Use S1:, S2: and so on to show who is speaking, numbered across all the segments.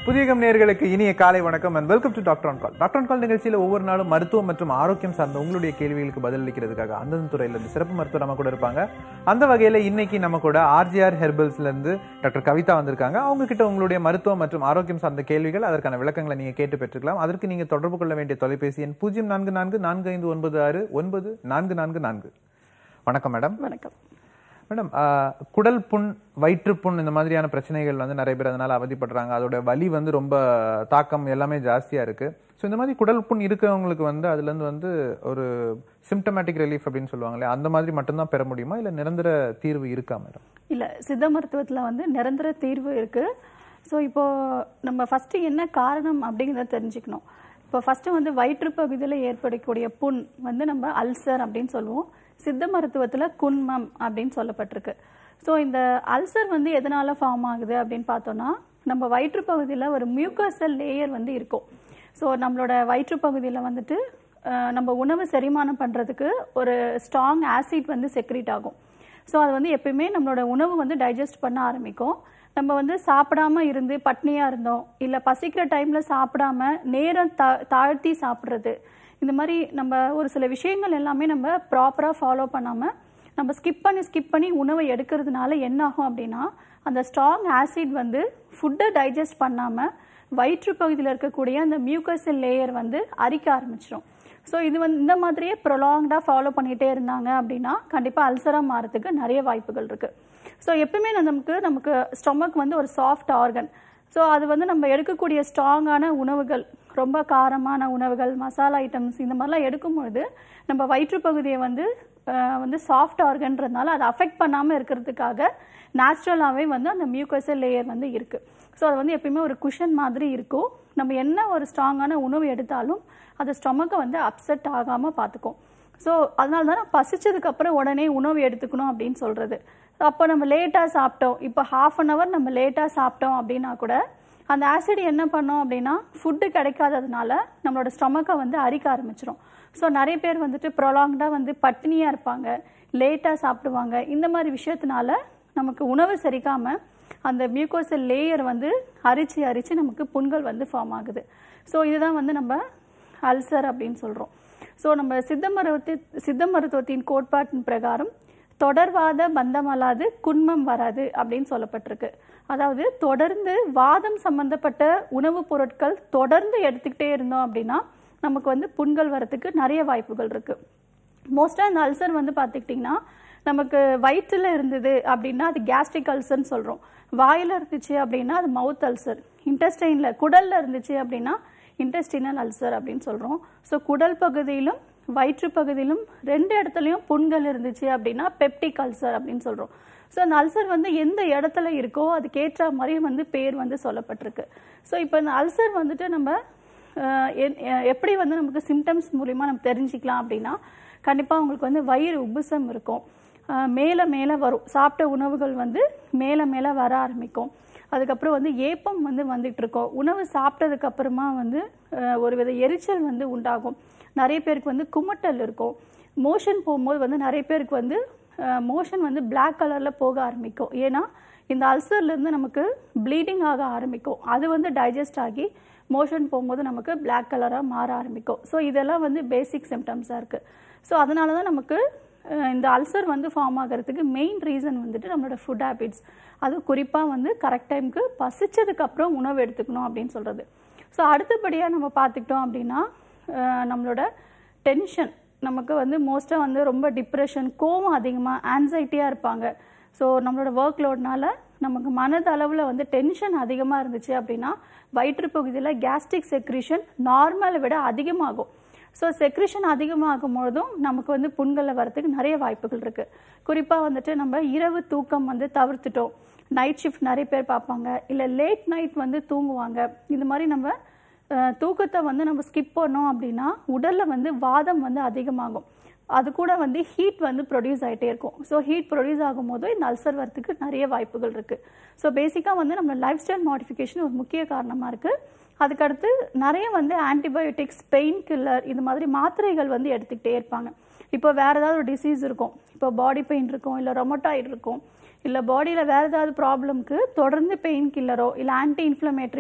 S1: புதியகம் நேயர்களுக்கு இனிய காலை வணக்கம் and welcome to doctor on call doctor on call நிகழ்ச்சியில் ஒவ்வொரு நாளும் மருத்துவம் மற்றும் ஆரோக்கியம் சார்ந்த உங்களுடைய கேள்விகளுக்கு பதிலளிக்கிறதுக்காக அந்தந்த துறையில இருந்து சிறப்பு மருத்துவர் நம்ம கூட இருப்பாங்க அந்த வகையில இன்னைக்கு நம்ம கூட ஆர்ஜிஆர் ஹெர்பல்ஸ்ல இருந்து டாக்டர் கவிதா வந்திருக்காங்க அவங்க கிட்ட உங்களுடைய மருத்துவம் மற்றும் ஆரோக்கியம் சார்ந்த கேள்விகள் அதற்கான விளக்கங்களை நீங்க கேட்டு பெற்றுக்கலாம் அதற்கு நீங்க தொடர்பு கொள்ள வேண்டிய தொலைபேசி எண் பூஜ்ஜியம் நான்கு நான்கு நான்கு ஐந்து ஒன்பது ஆறு ஒன்பது நான்கு நான்கு நான்கு வணக்கம் மேடம்
S2: வணக்கம்
S1: மேடம் ஆஹ், குடல் புண் வயிற்றுப்புண் இந்த மாதிரியான பிரச்சனைகள் வந்து நிறைய பேர் அதனால அவதிப்படுறாங்க அதோட வலி வந்து ரொம்ப தாக்கம் எல்லாமே ஜாஸ்தியா இருக்கு ஸோ இந்த மாதிரி குடல் புண் இருக்கிறவங்களுக்கு வந்து அதுல இருந்து வந்து ஒரு சிம்டமேட்டிக் ரிலீஃப் அப்படின்னு சொல்லுவாங்களே அந்த மாதிரி மட்டும்தான் பெற முடியுமா இல்ல நிரந்தர தீர்வு இருக்கா மேடம்
S2: இல்ல சித்த மருத்துவத்துல வந்து நிரந்தர தீர்வு இருக்கு ஸோ இப்போ நம்ம ஃபர்ஸ்ட் என்ன காரணம் அப்படிங்கிறத தெரிஞ்சுக்கணும் இப்போ ஃபர்ஸ்ட் வந்து வயிற்று பகுதியில் ஏற்படக்கூடிய புண் வந்து நம்ம அல்சர் அப்படின்னு சொல்லுவோம் சித்த மருத்துவத்துல குன்மம் அப்படின்னு சொல்லப்பட்டிருக்கு ஸோ இந்த அல்சர் வந்து எதனால ஃபார்ம் ஆகுது அப்படின்னு பார்த்தோம்னா நம்ம வயிற்று பகுதியில் ஒரு மியூக்கசல் லேயர் வந்து இருக்கும் ஸோ நம்மளோட வயிற்று பகுதியில் வந்துட்டு அஹ், நம்ம உணவு செரிமானம் பண்ணுறதுக்கு ஒரு ஸ்ட்ராங் ஆசிட் வந்து செக்ரீட் ஆகும் ஸோ அது வந்து எப்பயுமே நம்மளோட உணவு வந்து டைஜஸ்ட் பண்ண ஆரம்பிக்கும் நம்ம வந்து சாப்பிடாம இருந்து பட்னியாக இருந்தோம் இல்லை பசிக்கிற டைமில் சாப்பிடாம நேரம் தா தாழ்த்தி சாப்பிட்றது இந்த மாதிரி நம்ம ஒரு சில விஷயங்கள் எல்லாமே நம்ம ப்ராப்பராக ஃபாலோ பண்ணாமல் நம்ம ஸ்கிப் பண்ணி ஸ்கிப் பண்ணி உணவை எடுக்கிறதுனால என்ன ஆகும் அப்படின்னா அந்த ஸ்ட்ராங் ஆசிட் வந்து ஃபுட்டை டைஜஸ்ட் பண்ணாமல் வயிற்று பகுதியில் இருக்கக்கூடிய அந்த மியூக்கசல் லேயர் வந்து அரிக்க ஆரம்பிச்சிடும் ஸோ இது வந்து இந்த மாதிரியே ப்ரொலாங்டாக ஃபாலோ பண்ணிகிட்டே இருந்தாங்க அப்படின்னா கண்டிப்பாக அல்சராக மாறதுக்கு நிறைய வாய்ப்புகள் இருக்குது ஸோ எப்பவுமே நமக்கு நமக்கு ஸ்டொமக் வந்து ஒரு சாஃப்ட் ஆர்கன் ஸோ அது வந்து நம்ம எடுக்கக்கூடிய ஸ்ட்ராங்கான உணவுகள் ரொம்ப காரமான உணவுகள் மசாலா ஐட்டம்ஸ் இந்த மாதிரிலாம் எடுக்கும்பொழுது நம்ம வயிற்று பகுதியை வந்து அஹ், வந்து சாஃப்ட் ஆர்கன்றதுனால அதை அஃபெக்ட் பண்ணாமல் இருக்கிறதுக்காக நேச்சுரலாகவே வந்து அந்த மியூக்கசல் லேயர் வந்து இருக்குது ஸோ அது வந்து எப்பயுமே ஒரு குஷன் மாதிரி இருக்கும் நம்ம என்ன ஒரு ஸ்ட்ராங்கான உணவு எடுத்தாலும் அது ஸ்டொமக்கை வந்து அப்செட் ஆகாமல் பார்த்துக்கும் ஸோ அதனால தான் பசிச்சதுக்கு அப்புறம் உடனே உணவு எடுத்துக்கணும் அப்படின்னு சொல்றது அப்போ நம்ம லேட்டாக சாப்பிட்டோம் இப்போ ஹாஃப் அன் ஹவர் நம்ம லேட்டாக சாப்பிட்டோம் அப்படின்னா கூட அந்த ஆசிட் என்ன பண்ணோம் அப்படின்னா ஃபுட்டு கிடைக்காததுனால நம்மளோட ஸ்டொமக்கை வந்து அரிக்க ஆரம்பிச்சிரும் ஸோ நிறைய பேர் வந்துட்டு ப்ரொலாங்டாக வந்து பட்டினியாக இருப்பாங்க லேட்டாக சாப்பிடுவாங்க இந்த மாதிரி விஷயத்தினால நமக்கு உணவு செரிக்காம அந்த மியூக்கோசல் லேயர் வந்து அரிச்சு அரிச்சு நமக்கு புண்கள் வந்து ஃபார்ம் ஆகுது ஸோ இதுதான் வந்து நம்ம அல்சர் அப்படின்னு சொல்கிறோம் ஸோ நம்ம சித்த மருத்துவ சித்த மருத்துவத்தின் கோட்பாட்டின் பிரகாரம் தொடர்வாத பந்தமல்லாது குன்மம் வராது அப்படின்னு சொல்லப்பட்டிருக்கு அதாவது தொடர்ந்து வாதம் சம்பந்தப்பட்ட உணவுப் பொருட்கள் தொடர்ந்து எடுத்துக்கிட்டே இருந்தோம் அப்படின்னா நமக்கு வந்து புண்கள் வரத்துக்கு நிறைய வாய்ப்புகள் இருக்கு மோஸ்ட்டாக இந்த அல்சர் வந்து பார்த்துக்கிட்டிங்கன்னா நமக்கு வயிற்றில் இருந்தது அப்படின்னா அது கேஸ்ட்ரிக் அல்சர்னு சொல்கிறோம் வாயில் இருந்துச்சு அப்படின்னா அது மவுத் அல்சர் இன்டெஸ்டைனில் குடலில் இருந்துச்சு அப்படின்னா இன்டெஸ்டினல் அல்சர் அப்படின்னு சொல்கிறோம் ஸோ குடல் பகுதியிலும் வயிற்று பகுதியிலும் ரெண்டு இடத்துலையும் புண்கள் இருந்துச்சு அப்படின்னா பெப்டிக் அல்சர் அப்படின்னு சொல்கிறோம் ஸோ அந்த அல்சர் வந்து எந்த இடத்துல இருக்கோ அதுக்கேற்ற மாதிரி வந்து பேர் வந்து சொல்லப்பட்டிருக்கு ஸோ இப்போ இந்த அல்சர் வந்துட்டு நம்ம அஹ், என்- எ- எப்படி வந்து நமக்கு சிம்டம்ஸ் மூலிமா நம்ம தெரிஞ்சுக்கலாம் அப்படின்னா கண்டிப்பாக உங்களுக்கு வந்து வயிறு உப்புசம் இருக்கும் அஹ், மேலே மேலே வரும் சாப்பிட்ட உணவுகள் வந்து மேலே மேலே வர ஆரம்பிக்கும் அதுக்கப்புறம் வந்து ஏப்பம் வந்து வந்துட்டு இருக்கோம் உணவு சாப்பிட்டதுக்கு அப்புறமா வந்து அஹ், ஒரு வித எரிச்சல் வந்து உண்டாகும் நிறைய பேருக்கு வந்து குமட்டல் இருக்கும் மோஷன் போகும்போது வந்து நிறைய பேருக்கு வந்து மோஷன் வந்து Black கலரில் போக ஆரம்பிக்கும் ஏன்னா இந்த அல்சர்லேருந்து நமக்கு ப்ளீடிங் ஆக ஆரம்பிக்கும் அது வந்து டைஜஸ்ட் ஆகி மோஷன் போகும்போது நமக்கு Black கலராக மாற ஆரம்பிக்கும் ஸோ இதெல்லாம் வந்து பேசிக் சிம்டம்ஸாக இருக்குது ஸோ அதனால தான் நமக்கு அஹ், இந்த அல்சர் வந்து ஃபார்ம் ஆகிறதுக்கு மெயின் ரீசன் வந்துட்டு நம்மளோட ஃபுட் ஹேபிட்ஸ் அது குறிப்பாக வந்து கரெக்ட் டைமுக்கு பசிச்சதுக்கு அப்புறம் உணவு எடுத்துக்கணும் அப்படின்னு சொல்கிறது ஸோ அடுத்தபடியாக நம்ம பார்த்துக்கிட்டோம் அப்படின்னா அஹ், நம்மளோட டென்ஷன் நமக்கு வந்து மோஸ்ட்டாக வந்து ரொம்ப டிப்ரெஷன் கோவம் அதிகமாக ஆன்சைட்டியாக இருப்பாங்க ஸோ நம்மளோட ஒர்க் லோட்னால நமக்கு மனதளவில் வந்து டென்ஷன் அதிகமாக இருந்துச்சு அப்படின்னா வயிற்று பகுதியில் கேஸ்ட்ரிக் செக்ரிஷன் நார்மலை விட அதிகமாகும் ஸோ செக்ரிஷன் அதிகமாகும் பொழுதும் நமக்கு வந்து புண்களில் வரதுக்கு நிறைய வாய்ப்புகள் இருக்குது குறிப்பாக வந்துட்டு நம்ம இரவு தூக்கம் வந்து தவிர்த்துட்டோம் நைட் ஷிஃப்ட் நிறைய பேர் பார்ப்பாங்க இல்லை லேட் நைட் வந்து தூங்குவாங்க இந்த மாதிரி நம்ம அஹ், தூக்கத்தை வந்து நம்ம ஸ்கிப் பண்ணோம் அப்படின்னா உடலில் வந்து வாதம் வந்து அதிகமாகும் அது கூட வந்து ஹீட் வந்து ப்ரொடியூஸ் ஆகிட்டே இருக்கும் ஸோ ஹீட் ப்ரொடியூஸ் ஆகும்போது இந்த அல்சர் வரத்துக்கு நிறைய வாய்ப்புகள் இருக்குது ஸோ பேசிக்காக வந்து நம்ம லைஃப் ஸ்டைல் மாடிஃபிகேஷன் ஒரு முக்கிய காரணமாக இருக்குது அதுக்கடுத்து நிறைய வந்து ஆன்டிபயோட்டிக்ஸ் பெயின் கில்லர் இது மாதிரி மாத்திரைகள் வந்து எடுத்துக்கிட்டே இருப்பாங்க இப்போ வேற ஏதாவது ஒரு டிசீஸ் இருக்கும் இப்போ பாடி பெயின் இருக்கும் இல்லை ரொமட்டாய்டு இருக்கும் இல்லை பாடியில் வேற ஏதாவது ப்ராப்ளம்க்கு தொடர்ந்து பெயின் கில்லரோ இல்லை ஆன்டி இன்ஃப்ளமேட்டரி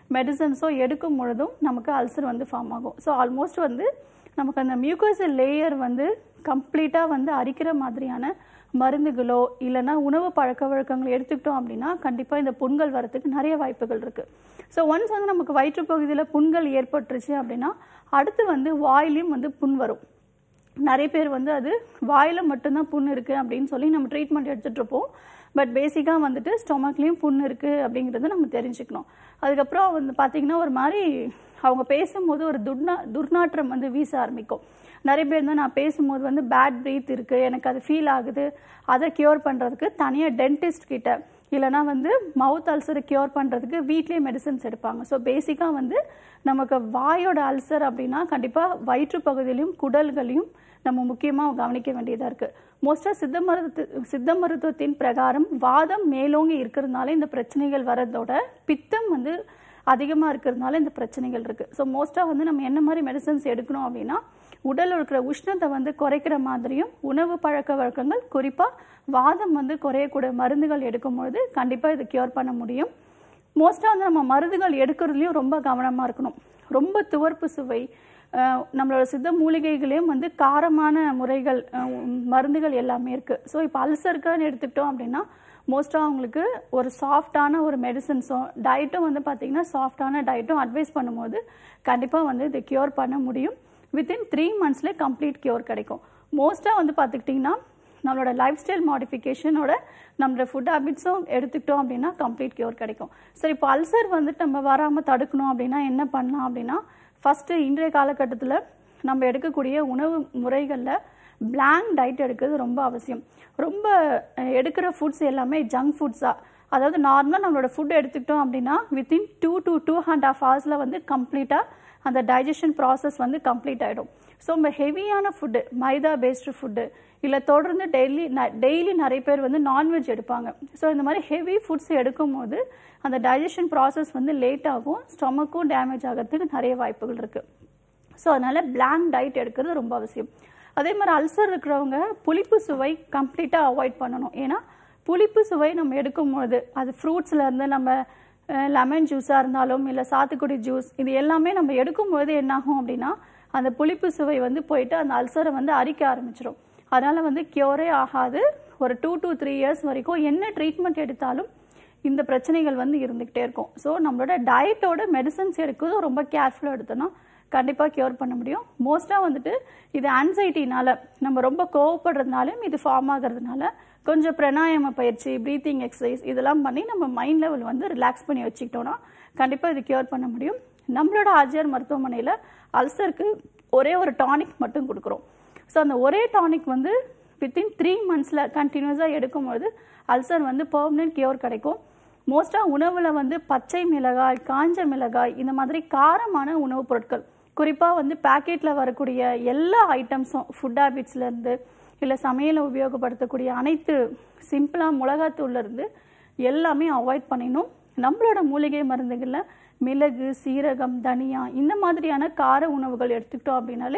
S2: மெடிசன்ஸோ எடுக்கும் பொழுதும் நமக்கு அல்சர் வந்து ஃபார்ம் ஆகும் ஸோ ஆல்மோஸ்ட் வந்து நமக்கு அந்த மியூக்கோசல் லேயர் வந்து கம்ப்ளீட்டாக வந்து அரிக்கிற மாதிரியான மருந்துகளோ இல்லைன்னா உணவு பழக்க வழக்கங்கள் எடுத்துக்கிட்டோம் அப்படின்னா கண்டிப்பாக இந்த புண்கள் வரத்துக்கு நிறைய வாய்ப்புகள் இருக்குது ஸோ ஒன்ஸ் வந்து நமக்கு வயிற்றுப்பகுதியில் புண்கள் ஏற்பட்டுருச்சு அப்படின்னா அடுத்து வந்து வாயிலையும் வந்து புண் வரும் நிறைய பேர் வந்து அது வாயில் மட்டும்தான் புண் இருக்குது அப்படின்னு சொல்லி நம்ம ட்ரீட்மெண்ட் எடுத்துகிட்டு இருப்போம் பட் பேசிக்காக வந்துட்டு ஸ்டொமக்லேயும் புண் இருக்குது அப்படிங்கிறத நம்ம தெரிஞ்சுக்கணும் அதுக்கப்புறம் வந்து பார்த்திங்கன்னா ஒரு மாதிரி அவங்க பேசும்போது ஒரு துர்நா துர்நாற்றம் வந்து வீச ஆரம்பிக்கும் நிறைய பேர் தான் நான் பேசும்போது வந்து பேட் ப்ரீத் இருக்குது எனக்கு அது ஃபீல் ஆகுது அதை க்யூர் பண்ணுறதுக்கு தனியாக டென்டிஸ்ட் கிட்ட இல்லைனா வந்து மவுத் அல்சரை க்யூர் பண்ணுறதுக்கு வீட்லேயே மெடிசன்ஸ் எடுப்பாங்க ஸோ பேசிக்காக வந்து நமக்கு வாயோட அல்சர் அப்படின்னா கண்டிப்பாக வயிற்று பகுதியிலையும் குடல்களையும் நம்ம முக்கியமாக கவனிக்க வேண்டியதாக இருக்குது மோஸ்ட்டாக சித்த மருத்துவ சித்த மருத்துவத்தின் பிரகாரம் வாதம் மேலோங்கி இருக்கிறதுனால இந்த பிரச்சனைகள் வரதோட பித்தம் வந்து அதிகமாக இருக்கிறதுனால இந்த பிரச்சனைகள் இருக்குது ஸோ மோஸ்ட்டாக வந்து நம்ம என்ன மாதிரி மெடிசன்ஸ் எடுக்கணும் அப்படின்னா உடலில் இருக்கிற உஷ்ணத்தை வந்து குறைக்கிற மாதிரியும் உணவு பழக்க வழக்கங்கள் குறிப்பாக வாதம் வந்து குறையக்கூடிய மருந்துகள் எடுக்கும்பொழுது கண்டிப்பாக இதை க்யூர் பண்ண முடியும் மோஸ்ட்டாக வந்து நம்ம மருந்துகள் எடுக்கிறதுலையும் ரொம்ப கவனமாக இருக்கணும் ரொம்ப துவர்ப்பு சுவை அஹ், நம்மளோட சித்த மூலிகைகளையும் வந்து காரமான முறைகள் அஹ், மருந்துகள் எல்லாமே இருக்குது ஸோ இப்போ அல்சருக்குன்னு எடுத்துக்கிட்டோம் அப்படின்னா மோஸ்ட்டாக அவங்களுக்கு ஒரு சாஃப்டான ஒரு மெடிசன்ஸும் டயட்டும் வந்து பார்த்திங்கன்னா சாஃப்டான டயட்டும் அட்வைஸ் பண்ணும்போது கண்டிப்பாக வந்து இதை க்யூர் பண்ண முடியும் வித்தின் த்ரீ மந்த்ஸ்லேயே கம்ப்ளீட் க்யூர் கிடைக்கும் மோஸ்ட்டாக வந்து பார்த்துக்கிட்டிங்கன்னா நம்மளோட லைஃப் ஸ்டைல் மாடிஃபிகேஷனோட நம்மளோட ஃபுட் ஹேபிட்ஸும் எடுத்துக்கிட்டோம் அப்படின்னா கம்ப்ளீட் க்யூர் கிடைக்கும் சரி இப்போ அல்சர் வந்துட்டு நம்ம வராமல் தடுக்கணும் அப்படின்னா என்ன பண்ணலாம் அப்படின்னா ஃபஸ்ட்டு இன்றைய காலகட்டத்தில் நம்ம எடுக்கக்கூடிய உணவு முறைகளில் பிளாங்க் டயட் எடுக்கிறது ரொம்ப அவசியம் ரொம்ப அஹ், எடுக்கிற ஃபுட்ஸ் எல்லாமே ஜங்க் ஃபுட்ஸாக அதாவது நார்மலாக நம்மளோட ஃபுட் எடுத்துக்கிட்டோம் அப்படின்னா within two to two and half ஹவர்ஸில் வந்து கம்ப்ளீட்டாக அந்த டைஜஷன் ப்ராசஸ் வந்து கம்ப்ளீட் ஆகிடும் ஸோ நம்ம ஹெவியான ஃபுட்டு மைதா பேஸ்டு ஃபுட்டு இல்லை தொடர்ந்து டெய்லி டெய்லி நிறைய பேர் வந்து நான்வெஜ் எடுப்பாங்க ஸோ இந்த மாதிரி ஹெவி ஃபுட்ஸ் எடுக்கும்போது அந்த டைஜஷன் ப்ராசஸ் வந்து லேட் ஆகும் ஸ்டொமக்கும் டேமேஜ் ஆகிறதுக்கு நிறைய வாய்ப்புகள் இருக்குது ஸோ அதனால பிளாங்க் டயட் எடுக்கிறது ரொம்ப அவசியம் அதே மாதிரி அல்சர் இருக்கிறவங்க புளிப்பு சுவை கம்ப்ளீட்டாக அவாய்ட் பண்ணணும் ஏன்னா புளிப்பு சுவை நம்ம எடுக்கும்போது அது ஃப்ரூட்ஸ்ல இருந்து நம்ம லெமன் ஜூஸாக இருந்தாலும் இல்லை சாத்துக்குடி ஜூஸ் இது எல்லாமே நம்ம எடுக்கும்போது என்னாகும் அப்படின்னா அந்த புளிப்பு சுவை வந்து போயிட்டு அந்த அல்சரை வந்து அரிக்க ஆரம்பிச்சிடும் அதனால வந்து கியூரே ஆகாது ஒரு டூ to த்ரீ இயர்ஸ் வரைக்கும் என்ன ட்ரீட்மெண்ட் எடுத்தாலும் இந்த பிரச்சனைகள் வந்து இருந்துகிட்டே இருக்கும் ஸோ நம்மளோட டயட்டோட மெடிசன்ஸ் எடுக்கிறதும் ரொம்ப கேர்ஃபுல்லாக எடுத்தோம்னா கண்டிப்பாக க்யூர் பண்ண முடியும் மோஸ்ட்டாக வந்துட்டு இது ஆன்சைட்டினால நம்ம ரொம்ப கோவப்படுறதுனாலும் இது ஃபார்ம் ஆகிறதுனால கொஞ்சம் பிராணாயாம பயிற்சி ப்ரீத்திங் எக்ஸசைஸ் இதெல்லாம் பண்ணி நம்ம மைண்ட் லெவல் வந்து ரிலாக்ஸ் பண்ணி வச்சுக்கிட்டோம்னா கண்டிப்பாக இது க்யூர் பண்ண முடியும் நம்மளோட ஆர்ஜிஆர் மருத்துவமனையில் அல்சருக்கு ஒரே ஒரு டானிக் மட்டும் கொடுக்குறோம் ஸோ அந்த ஒரே டானிக் வந்து வித்தின் த்ரீ மந்த்ஸில் கண்டினியூஸாக எடுக்கும்போது அல்சர் வந்து பெர்மனன்ட் கியூர் கிடைக்கும் மோஸ்ட்டாக உணவில் வந்து பச்சை மிளகாய் காஞ்ச மிளகாய் இந்த மாதிரி காரமான உணவுப் பொருட்கள் குறிப்பாக வந்து பேக்கெட்டில் வரக்கூடிய எல்லா ஐட்டம்ஸும் ஃபுட் ஹேபிட்ஸ்லேருந்து இல்லை சமையலில் உபயோகப்படுத்தக்கூடிய அனைத்து சிம்பிளாக மிளகாத்தூள்லேருந்து எல்லாமே அவாய்ட் பண்ணிடணும் நம்மளோட மூலிகை மருந்துகளில் மிளகு சீரகம் தனியா இந்த மாதிரியான கார உணவுகள் எடுத்துக்கிட்டோம் அப்படின்னாலே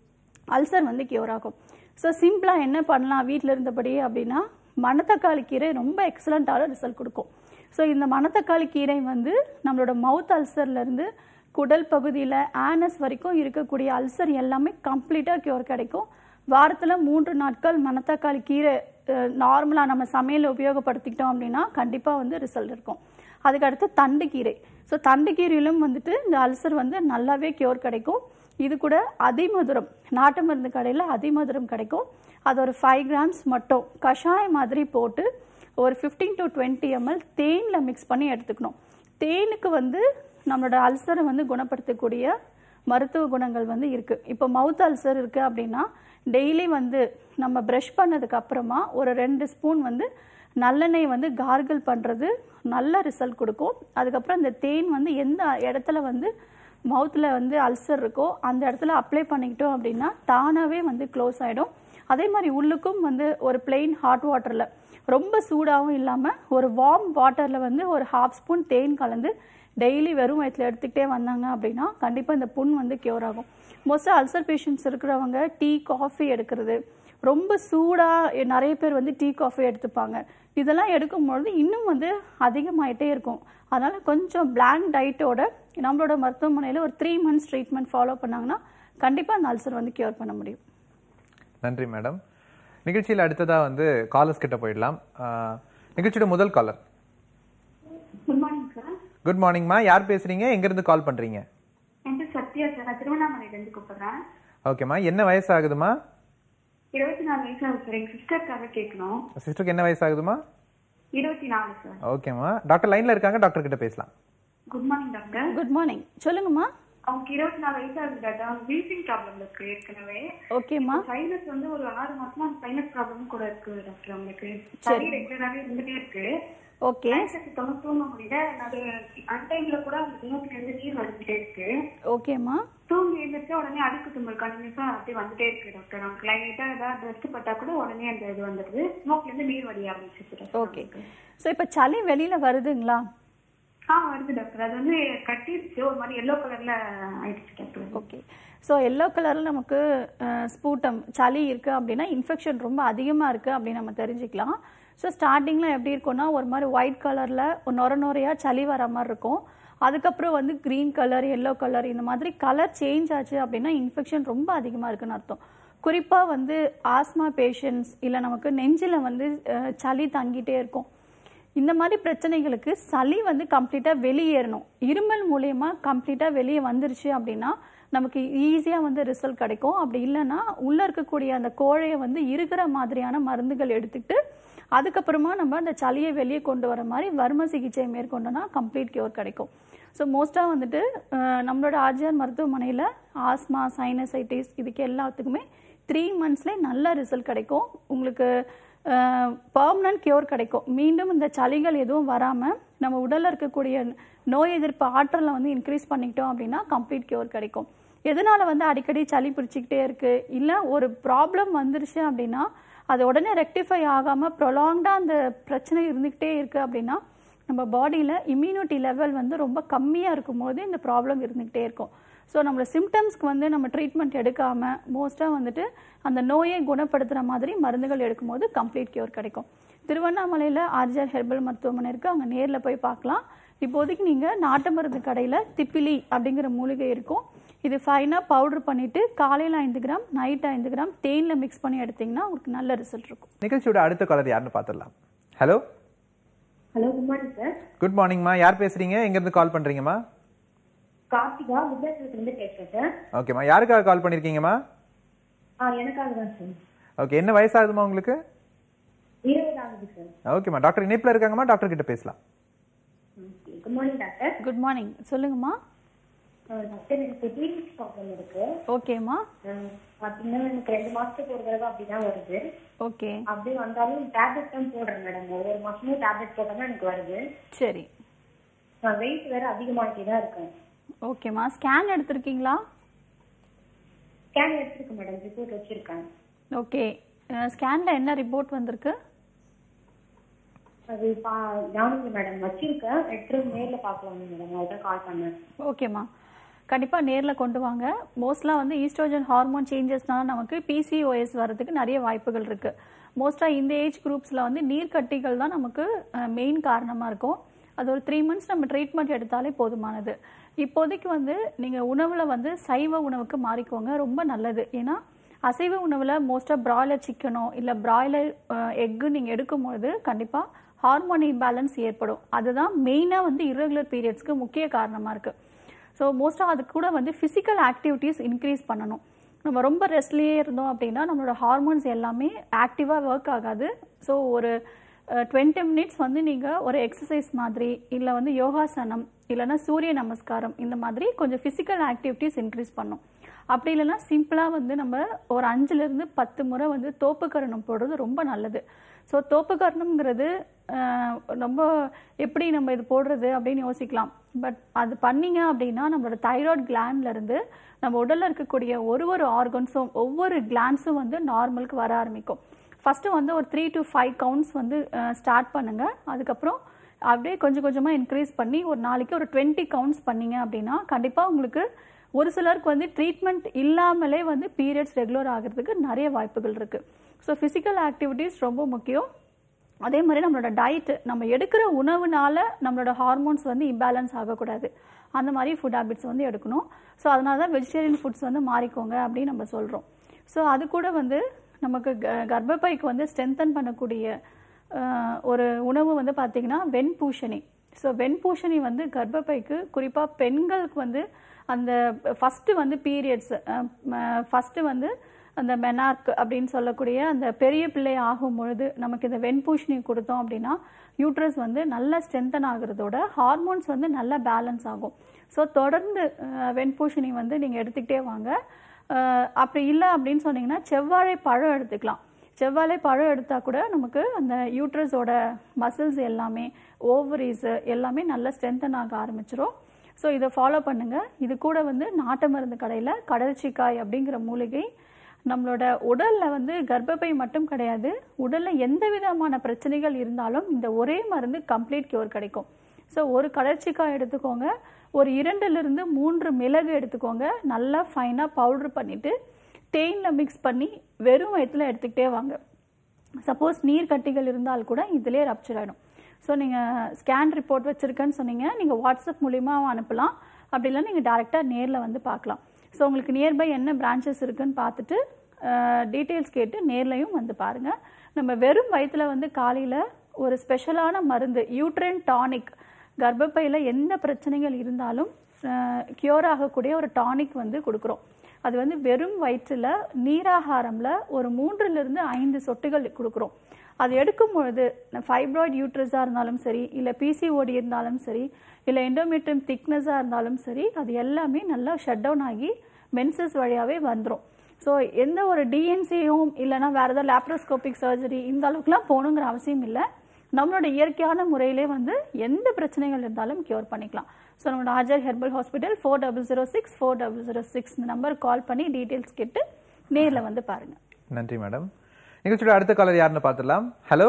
S2: அல்சர் வந்து கியூர் ஆகும் ஸோ சிம்பிளாக என்ன பண்ணலாம் வீட்டில் இருந்தபடியே அப்படின்னா மணத்தக்காளி கீரை ரொம்ப எக்ஸலண்ட்டான ரிசல்ட் கொடுக்கும் ஸோ இந்த மணத்தக்காளி கீரை வந்து நம்மளோட மவுத் அல்சர்லேருந்து குடல் பகுதியில் ஆனஸ் வரைக்கும் இருக்கக்கூடிய அல்சர் எல்லாமே கம்ப்ளீட்டாக கியூர் கிடைக்கும் வாரத்தில் மூன்று நாட்கள் மணத்தக்காளி கீரை நார்மலாக நம்ம சமையல் உபயோகப்படுத்திக்கிட்டோம் அப்படின்னா கண்டிப்பாக வந்து ரிசல்ட் இருக்கும் அதுக்கடுத்து தண்டு கீரை ஸோ தண்டு கீரையிலும் வந்துட்டு இந்த அல்சர் வந்து நல்லாவே கியூர் கிடைக்கும் இது கூட அதிமதுரம் நாட்டு மருந்து கடையில் அதிமதுரம் கிடைக்கும் அது ஒரு ஃபைவ் கிராம்ஸ் மட்டும் கஷாயம் மாதிரி போட்டு ஒரு 15 டு டுவெண்ட்டி எம்எல் தேனில் மிக்ஸ் பண்ணி எடுத்துக்கணும் தேனுக்கு வந்து நம்மளோட அல்சரை வந்து குணப்படுத்தக்கூடிய மருத்துவ குணங்கள் வந்து இருக்குது இப்போ மவுத் அல்சர் இருக்குது அப்படின்னா டெய்லி வந்து நம்ம ப்ரஷ் பண்ணதுக்கு அப்புறமா ஒரு ரெண்டு ஸ்பூன் வந்து நல்லெண்ணெய் வந்து கார்கிள் பண்ணுறது நல்ல ரிசல்ட் கொடுக்கும் அதுக்கப்புறம் இந்த தேன் வந்து எந்த இடத்துல வந்து மவுத்தில் வந்து அல்சர் இருக்கோ அந்த இடத்துல அப்ளை பண்ணிக்கிட்டோம் அப்படின்னா தானாகவே வந்து க்ளோஸ் ஆகிடும் அதே மாதிரி உள்ளுக்கும் வந்து ஒரு plain ஹாட் வாட்டரில் ரொம்ப சூடாகவும் இல்லாமல் ஒரு வார்ம் வாட்டரில் வந்து ஒரு ஹாஃப் ஸ்பூன் தேன் கலந்து டெய்லி வெறும் வயிற்றில் எடுத்துக்கிட்டே வந்தாங்க அப்படின்னா கண்டிப்பாக இந்த புண் வந்து கியூர் ஆகும் மோஸ்ட்டாக அல்சர் பேஷண்ட்ஸ் இருக்கிறவங்க டீ காஃபி எடுக்கிறது ரொம்ப சூடாக நிறைய பேர் வந்து டீ காஃபி எடுத்துப்பாங்க இதெல்லாம் எடுக்கும்பொழுது இன்னும் வந்து அதிகமாயிட்டே இருக்கும் அதனால கொஞ்சம் பிளாங்க் டயட்டோட நம்மளோட மருத்துவமனையில் ஒரு த்ரீ மந்த்ஸ் ட்ரீட்மெண்ட் ஃபாலோ பண்ணாங்கன்னா கண்டிப்பாக அந்த அல்சர் வந்து கியூர் பண்ண முடியும்
S1: நன்றி மேடம் நிகழ்ச்சியில் அடுத்ததா வந்து காலர்ஸ் கிட்ட போயிடலாம் ஆஹ், நிகழ்ச்சியோட முதல் caller
S3: good morning sir
S1: good மார்னிங்மா யார் பேசுறீங்க எங்க இருந்து கால் பண்றீங்க
S3: என் பேர் சத்யா சார் நான் திருவண்ணாமலையிலேருந்து கூப்பிடுறேன்
S1: ஓகேம்மா என்ன வயசு ஆகுதுமா
S3: இருபத்தி நாலு வயசு ஆகுது சார் எங்கள் சிஸ்டருக்காக கேட்கணும்
S1: சிஸ்டருக்கு என்ன வயசு ஆகுதுமா
S3: இருபத்தி நாலு சார்
S1: ஓகேம்மா டாக்டர் லைன்ல இருக்காங்க டாக்டர் கிட்ட பேசலாம்
S3: good morning doctor
S2: good morning சொல்லுங்கம்மா
S3: அவங்களுக்கு இருபத்தி நாலு வயசு ஆகுது டாக்டர் அவங்க வீசிங் ப்ராப்ளம் இருக்கு ஏற்கனவே
S2: ஓகேம்மா
S3: சைனஸ் வந்து ஒரு ஆறு மாசமா சைனஸ் ப்ராப்ளம் கூட இருக்கு டாக்டர் அவங்களுக்கு சளி ரெகுலராகவே இருந்துட்டே இருக்கு
S2: ஓகே
S3: சுத்தமா தூங்க முடியல அது அன்டைம்ல கூட அவங்க மூக்குல இருந்து நீர் வந்துட்டே இருக்கு
S2: ஓகேம்மா
S3: தூங்கி எழுந்திரிச்சா உடனே அடுக்கு தும்மல் கண்டினியூஸா அப்படியே வந்துட்டே இருக்கு டாக்டர் நமக்கு லைட்டா ஏதாவது ட்ரெஸ் பட்டா கூட உடனே அந்த இது வந்துடுது ஸ்மோக்ல இருந்து நீர் வடிய ஆரம்பிச்சிச்சு டாக்டர்
S2: ஓகே ஸோ இப்போ சளி வெளியில் வருதுங்களா
S3: ஆ வருது டாக்டர் அது வந்து கட்டிருச்சு ஒரு மாதிரி எல்லோ கலர்ல ஆயிடுச்சு டாக்டர்
S2: ஓகே ஸோ எல்லோ கலரில் நமக்கு ஸ்பூட்டம் சளி இருக்குது அப்படின்னா இன்ஃபெக்ஷன் ரொம்ப அதிகமாக இருக்குது அப்படின்னு நம்ம தெரிஞ்சுக்கலாம் ஸோ ஸ்டார்டிங்கில் எப்படி இருக்கும்னா ஒரு மாதிரி ஒயிட் கலரில் நொர நொறையாக சளி வர மாதிரி இருக்கும் அதுக்கப்புறம் வந்து க்ரீன் கலர் எல்லோ கலர் இந்த மாதிரி கலர் சேஞ்ச் ஆச்சு அப்படின்னா இன்ஃபெக்ஷன் ரொம்ப அதிகமாக இருக்குன்னு அர்த்தம் குறிப்பாக வந்து ஆஸ்மா பேஷண்ட்ஸ் இல்லை நமக்கு நெஞ்சில் வந்து அஹ், சளி தங்கிட்டே இருக்கும் இந்த மாதிரி பிரச்சனைகளுக்கு சளி வந்து கம்ப்ளீட்டாக வெளியேறணும் இருமல் மூலயமா கம்ப்ளீட்டாக வெளியே வந்துருச்சு அப்படின்னா நமக்கு ஈஸியாக வந்து ரிசல்ட் கிடைக்கும் அப்படி இல்லைன்னா உள்ளே இருக்கக்கூடிய அந்த கோழையை வந்து இருக்கிற மாதிரியான மருந்துகள் எடுத்துக்கிட்டு அதுக்கப்புறமா நம்ம அந்த சளியை வெளியே கொண்டு வர மாதிரி வர்ம சிகிச்சை மேற்கொண்டோன்னா கம்ப்ளீட் கியூர் கிடைக்கும் ஸோ மோஸ்ட்டாக வந்துட்டு அஹ், நம்மளோட ஆர்ஜிஆர் மருத்துவமனையில் ஆஸ்மா சைனசைட்டிஸ் இதுக்கு எல்லாத்துக்குமே த்ரீ மந்த்ஸ்லேயே நல்ல ரிசல்ட் கிடைக்கும் உங்களுக்கு பர்மனன்ட் கியூர் கிடைக்கும் மீண்டும் இந்த சளிகள் எதுவும் வராமல் நம்ம உடலில் இருக்கக்கூடிய நோய் எதிர்ப்பு ஆற்றலை வந்து இன்க்ரீஸ் பண்ணிக்கிட்டோம் அப்படின்னா கம்ப்ளீட் கியூர் கிடைக்கும் எதனால வந்து அடிக்கடி சளி பிடிச்சிக்கிட்டே இருக்கு இல்லை ஒரு ப்ராப்ளம் வந்துருச்சு அப்படின்னா அது உடனே ரெக்டிஃபை ஆகாமல் ப்ரொலாங்டாக அந்த பிரச்சனை இருந்துக்கிட்டே இருக்கு அப்படின்னா நம்ம பாடியில் இம்யூனிட்டி லெவல் வந்து ரொம்ப கம்மியாக இருக்கும்போது இந்த ப்ராப்ளம் இருந்துக்கிட்டே இருக்கும் ஸோ நம்மளோட சிம்டம்ஸ்க்கு வந்து நம்ம ட்ரீட்மெண்ட் எடுக்காமல் மோஸ்ட்டாக வந்துட்டு அந்த நோயை குணப்படுத்துகிற மாதிரி மருந்துகள் எடுக்கும்போது கம்ப்ளீட் கியூர் கிடைக்கும் திருவண்ணாமலையில் ஆர்ஜர் ஹெர்பல் மருத்துவமனை இருக்குது அங்கே நேரில் போய் பார்க்கலாம் இப்போதைக்கு நீங்கள் நாட்டு மருந்து கடையில் திப்பிலி அப்படிங்கிற மூலிகை இருக்கும் இது ஃபைனாக பவுடர் பண்ணிவிட்டு காலையில் ஐந்து கிராம் நைட் ஐந்து கிராம் தேனில் மிக்ஸ் பண்ணி எடுத்தீங்கன்னா உங்களுக்கு நல்ல ரிசல்ட் இருக்கும்
S1: நிகழ்ச்சியோட அடுத்த காலர் யாருன்னு பார்த்துடலாம் hello
S3: hello good morning sir
S1: good மார்னிங்மா யார் பேசுறீங்க எங்க இருந்து கால் பண்றீங்கம்மா
S3: கார்த்திகா வித்யாசத்துல இருந்து பேசுறேன் சார்
S1: ஓகேம்மா யாருக்காக கால் பண்ணிருக்கீங்கம்மா
S3: ஆ எனக்காக தான் சார்
S1: ஓகே என்ன வயசாகுதுமா உங்களுக்கு
S3: இருபது ஆகுது சார்
S1: ஓகேம்மா டாக்டர் இணைப்புல இருக்காங்கம்மா டாக்டர் கிட்ட பேசலாம்
S3: good morning doctor
S2: good morning சொல்லுங்கம்மா
S3: டாக்டர் எனக்கு பீரியட்ஸ் ப்ராப்ளம் இருக்கு
S2: ஓகேம்மா
S3: அஹ் பாத்தீங்கன்னா எனக்கு ரெண்டு மாசத்துக்கு ஒரு தடவை அப்படிதான் வருது
S2: ஓகே
S3: அப்படி வந்தாலும் டேப்லெட் தான் போடுறேன் மேடம் ஒவ்வொரு மாசமும் டேப்லெட் போட்டா எனக்கு வருது
S2: சரி
S3: நான் வெயிட் வேற அதிகமாகிட்டே தான் இருக்கேன்
S2: ஓகேம்மா ஸ்கேன் எடுத்திருக்கீங்களா
S3: ஸ்கேன் எடுத்திருக்கேன் மேடம் ரிப்போர்ட் வச்சிருக்கேன்
S2: ஓகே ஸ்கேனில் என்ன ரிப்போர்ட் வந்திருக்கு
S3: அது பா ஞாபகம் மேடம் வச்சிருக்கேன் எடுத்து நேர்ல பார்க்கலாம் மேடம் அதுதான் கால் பண்ணேன்
S2: ஓகேம்மா கண்டிப்பாக நேரில் கொண்டு வாங்க மோஸ்ட்லாக வந்து ஈஸ்ட்ரோஜன் ஹார்மோன் சேஞ்சஸ்னால நமக்கு பிசிஓஎஸ் வரதுக்கு நிறைய வாய்ப்புகள் இருக்குது மோஸ்ட்டாக இந்த ஏஜ் குரூப்ஸில் வந்து நீர்க்கட்டிகள் தான் நமக்கு மெயின் காரணமாக இருக்கும் அது ஒரு த்ரீ மந்த்ஸ் நம்ம ட்ரீட்மெண்ட் எடுத்தாலே போதுமானது இப்போதைக்கு வந்து நீங்கள் உணவில் வந்து சைவ உணவுக்கு மாறிக்கோங்க ரொம்ப நல்லது ஏன்னா அசைவ உணவில் மோஸ்ட்டாக பிராய்லர் சிக்கனோ இல்லை பிராய்லர் எக்கு நீங்கள் எடுக்கும்போது கண்டிப்பாக ஹார்மோன் இம்பேலன்ஸ் ஏற்படும் அதுதான் மெயினாக வந்து irregular பீரியட்ஸ்க்கு முக்கிய காரணமாக இருக்குது ஸோ மோஸ்ட்டாக அது கூட வந்து ஃபிசிக்கல் ஆக்டிவிட்டீஸ் இன்க்ரீஸ் பண்ணணும் நம்ம ரொம்ப ரெஸ்ட்லேயே இருந்தோம் அப்படின்னா நம்மளோட ஹார்மோன்ஸ் எல்லாமே ஆக்டிவாக ஒர்க் ஆகாது ஸோ ஒரு டுவெண்ட்டி மினிட்ஸ் வந்து நீங்கள் ஒரு எக்ஸசைஸ் மாதிரி இல்லை வந்து யோகாசனம் இல்லைன்னா சூரிய நமஸ்காரம் இந்த மாதிரி கொஞ்சம் ஃபிசிக்கல் ஆக்டிவிட்டீஸ் இன்க்ரீஸ் பண்ணும் அப்படி இல்லைன்னா சிம்பிளாக வந்து நம்ம ஒரு அஞ்சுலேருந்து பத்து முறை வந்து தோப்புக்கரணம் போடுறது ரொம்ப நல்லது ஸோ தோப்புக்கரணம்ங்கிறது ஆஹ், ரொம்ப எப்படி நம்ம இது போடுறது அப்படின்னு யோசிக்கலாம் பட் அது பண்ணீங்க அப்படின்னா நம்மளோட தைராய்டு இருந்து நம்ம உடல்ல இருக்கக்கூடிய ஒரு ஒரு ஆர்கன்ஸும் ஒவ்வொரு கிளான்ஸும் வந்து நார்மலுக்கு வர ஆரம்பிக்கும் ஃபர்ஸ்ட் வந்து ஒரு த்ரீ டு ஃபைவ் கவுண்ட்ஸ் வந்து ஸ்டார்ட் பண்ணுங்க அதுக்கப்புறம் அப்படியே கொஞ்சம் கொஞ்சமாக இன்க்ரீஸ் பண்ணி ஒரு நாளைக்கு ஒரு டுவெண்ட்டி கவுண்ட்ஸ் பண்ணீங்க அப்படின்னா கண்டிப்பாக உங்களுக்கு ஒரு சிலருக்கு வந்து ட்ரீட்மெண்ட் இல்லாமலே வந்து பீரியட்ஸ் ரெகுலர் ஆகிறதுக்கு நிறைய வாய்ப்புகள் இருக்கு ஸோ ஃபிசிக்கல் ஆக்டிவிட்டீஸ் ரொம்ப முக்கியம் அதே மாதிரி நம்மளோட டயட் நம்ம எடுக்கிற உணவுனால நம்மளோட ஹார்மோன்ஸ் வந்து இம்பேலன்ஸ் ஆகக்கூடாது அந்த மாதிரி ஃபுட் ஹேபிட்ஸ் வந்து எடுக்கணும் ஸோ அதனால தான் வெஜிடேரியன் ஃபுட்ஸ் வந்து மாறிக்கோங்க அப்படின்னு நம்ம சொல்கிறோம் ஸோ அது கூட வந்து நமக்கு க- கர்ப்பப்பைக்கு வந்து ஸ்ட்ரென்தன் பண்ணக்கூடிய அஹ், ஒரு உணவு வந்து பார்த்தீங்கன்னா வெண்பூஷணி ஸோ வெண்பூஷணி வந்து கர்ப்பப்பைக்கு குறிப்பாக பெண்களுக்கு வந்து அந்த ஃபஸ்ட்டு வந்து பீரியட்ஸ் ஃபஸ்ட்டு வந்து அந்த மெனார்க் அப்படின்னு சொல்லக்கூடிய அந்த பெரிய பிள்ளை ஆகும் பொழுது நமக்கு இந்த வெண்பூஷணி கொடுத்தோம் அப்படின்னா யூட்ரஸ் வந்து நல்லா ஸ்ட்ரென்தன் ஆகுறதோட ஹார்மோன்ஸ் வந்து நல்லா பேலன்ஸ் ஆகும் ஸோ தொடர்ந்து அஹ், வெண்பூஷணி வந்து நீங்கள் எடுத்துக்கிட்டே வாங்க அஹ், அப்படி இல்லை அப்படின்னு சொன்னீங்கன்னா செவ்வாழை பழம் எடுத்துக்கலாம் செவ்வாழை பழம் எடுத்தா கூட நமக்கு அந்த யூட்ரஸோட மசில்ஸ் எல்லாமே ஓவரீஸ் எல்லாமே நல்லா ஸ்ட்ரென்தன் ஆக ஆரம்பிச்சிரும் ஸோ இதை ஃபாலோ பண்ணுங்க இது கூட வந்து நாட்டு மருந்து கடையில் கடற்சிக்காய் அப்படிங்கிற மூலிகை நம்மளோட உடல்ல வந்து கர்ப்பப்பை மட்டும் கிடையாது உடல்ல எந்த விதமான பிரச்சனைகள் இருந்தாலும் இந்த ஒரே மருந்து கம்ப்ளீட் கியூர் கிடைக்கும் ஸோ ஒரு கடற்சிக்காய் எடுத்துக்கோங்க ஒரு இரண்டுலேருந்து மூன்று மிளகு எடுத்துக்கோங்க நல்லா ஃபைனாக பவுடர் பண்ணிட்டு தேனில் மிக்ஸ் பண்ணி வெறும் வயிற்றுல எடுத்துக்கிட்டே வாங்க சப்போஸ் நீர் கட்டிகள் இருந்தால் கூட இதிலே ரப்சர் ஆகிடும் ஸோ நீங்கள் ஸ்கேன் ரிப்போர்ட் வச்சுருக்கேன்னு சொன்னீங்க நீங்கள் வாட்ஸ்அப் மூலிமா அனுப்பலாம் அப்படி இல்லை நீங்கள் டேரெக்டாக நேரில் வந்து பார்க்கலாம் ஸோ உங்களுக்கு நியர்பை என்ன பிரான்ச்சஸ் இருக்குன்னு பார்த்துட்டு டீட்டெயில்ஸ் கேட்டு நேர்லையும் வந்து பாருங்கள் நம்ம வெறும் வயிற்றுல வந்து காலையில் ஒரு ஸ்பெஷலான மருந்து யூட்ரன் டானிக் கர்ப்பப்பையில் எந்த பிரச்சனைகள் இருந்தாலும் கியூர் ஆகக்கூடிய ஒரு டானிக் வந்து கொடுக்குறோம் அது வந்து வெறும் வயிற்றில் நீராகாரம்ல ஒரு மூன்றிலிருந்து ஐந்து சொட்டுகள் கொடுக்குறோம் அது எடுக்கும் பொழுது ஃபைப்ராய்டு யூட்ரஸாக இருந்தாலும் சரி இல்லை பிசிஓடி இருந்தாலும் சரி இல்லை எண்டோமெட்ரியம் திக்னஸாக இருந்தாலும் சரி அது எல்லாமே நல்லா ஷட் டவுன் ஆகி மென்சஸ் வழியாகவே வந்துடும் ஸோ எந்த ஒரு டிஎன்சியும் இல்லைன்னா வேறு ஏதாவது லேப்ரோஸ்கோபிக் சர்ஜரி இந்த அளவுக்குலாம் போகணுங்கிற அவசியம் இல்லை நம்மளோட இயற்கையான முறையிலே வந்து எந்த பிரச்சனைகள் இருந்தாலும் கியூர் பண்ணிக்கலாம் ஸோ நம்மளோட Ajar herbal hospital four double zero six four double zero six இந்த நம்பர் கால் பண்ணி டீட்டெயில்ஸ் கேட்டு நேரில் வந்து பாருங்கள்
S1: நன்றி மேடம் நிகழ்ச்சியோட அடுத்த காலர் யாருன்னு பார்த்துடலாம் ஹலோ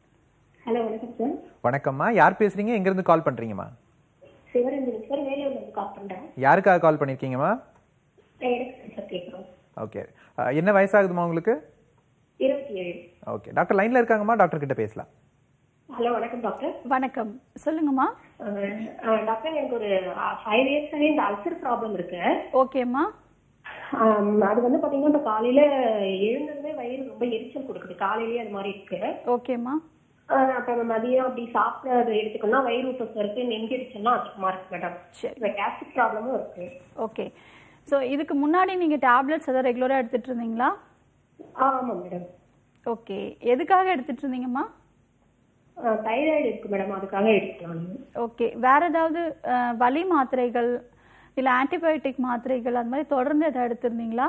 S3: ஹலோ வணக்கம் சார்
S1: வணக்கம்மா யார் பேசுறீங்க எங்க இருந்து கால் பண்றீங்கம்மா
S3: சிவரஞ்சனி சார் வேலையூர்ல இருந்து கால் பண்றேன்
S1: யாருக்காக கால் பண்ணிருக்கீங்கம்மா
S3: எனக்கு சார் கேட்குறோம்
S1: ஓகே என்ன வயசாகுதுமா உங்களுக்கு
S3: இருபத்தி ஏழு
S1: ஓகே டாக்டர் லைன்ல இருக்காங்கம்மா டாக்டர் கிட்ட பேசலாம்
S3: ஹலோ வணக்கம் டாக்டர்
S2: வணக்கம் சொல்லுங்கம்மா
S3: அஹ், அஹ், டாக்டர் எனக்கு ஒரு ஃபைவ் இயர்ஸாவே இந்த அல்சர் ப்ராப்ளம் இருக்கு
S2: ஓகேம்மா
S3: ஆம், அது வந்து பாத்தீங்கன்னா இப்ப காலையில எழுந்ததுமே வயிறு ரொம்ப எரிச்சல் கொடுக்குது காலையிலேயே அது மாதிரி இருக்கு
S2: ஓகேம்மா
S3: அஹ், அப்புறம் மதியம் அப்படி சாப்பிட எடுத்துக்கணும்னா வயிறு ஊட்டம் இருக்கு நெஞ்செரிச்சல்லாம் அதிகமா இருக்கு மேடம்
S2: சரி
S3: இந்த கேஸ்ட்ரிக் ப்ராப்ளமும் இருக்கு
S2: ஓகே ஸோ இதுக்கு முன்னாடி நீங்கள் டேப்லெட்ஸ் எதாவது ரெகுலராக எடுத்துட்டு இருந்தீங்களா
S3: ஆமா மேடம்
S2: ஓகே எதுக்காக எடுத்துட்டு இருந்தீங்கம்மா
S3: தைராய்டு இருக்கு மேடம் அதுக்காக எடுக்கலாம்
S2: ஓகே வேற ஏதாவது அஹ், வலி மாத்திரைகள் இல்லை ஆன்டிபயோட்டிக் மாத்திரைகள் அந்த மாதிரி தொடர்ந்து எதாவது எடுத்திருந்தீங்களா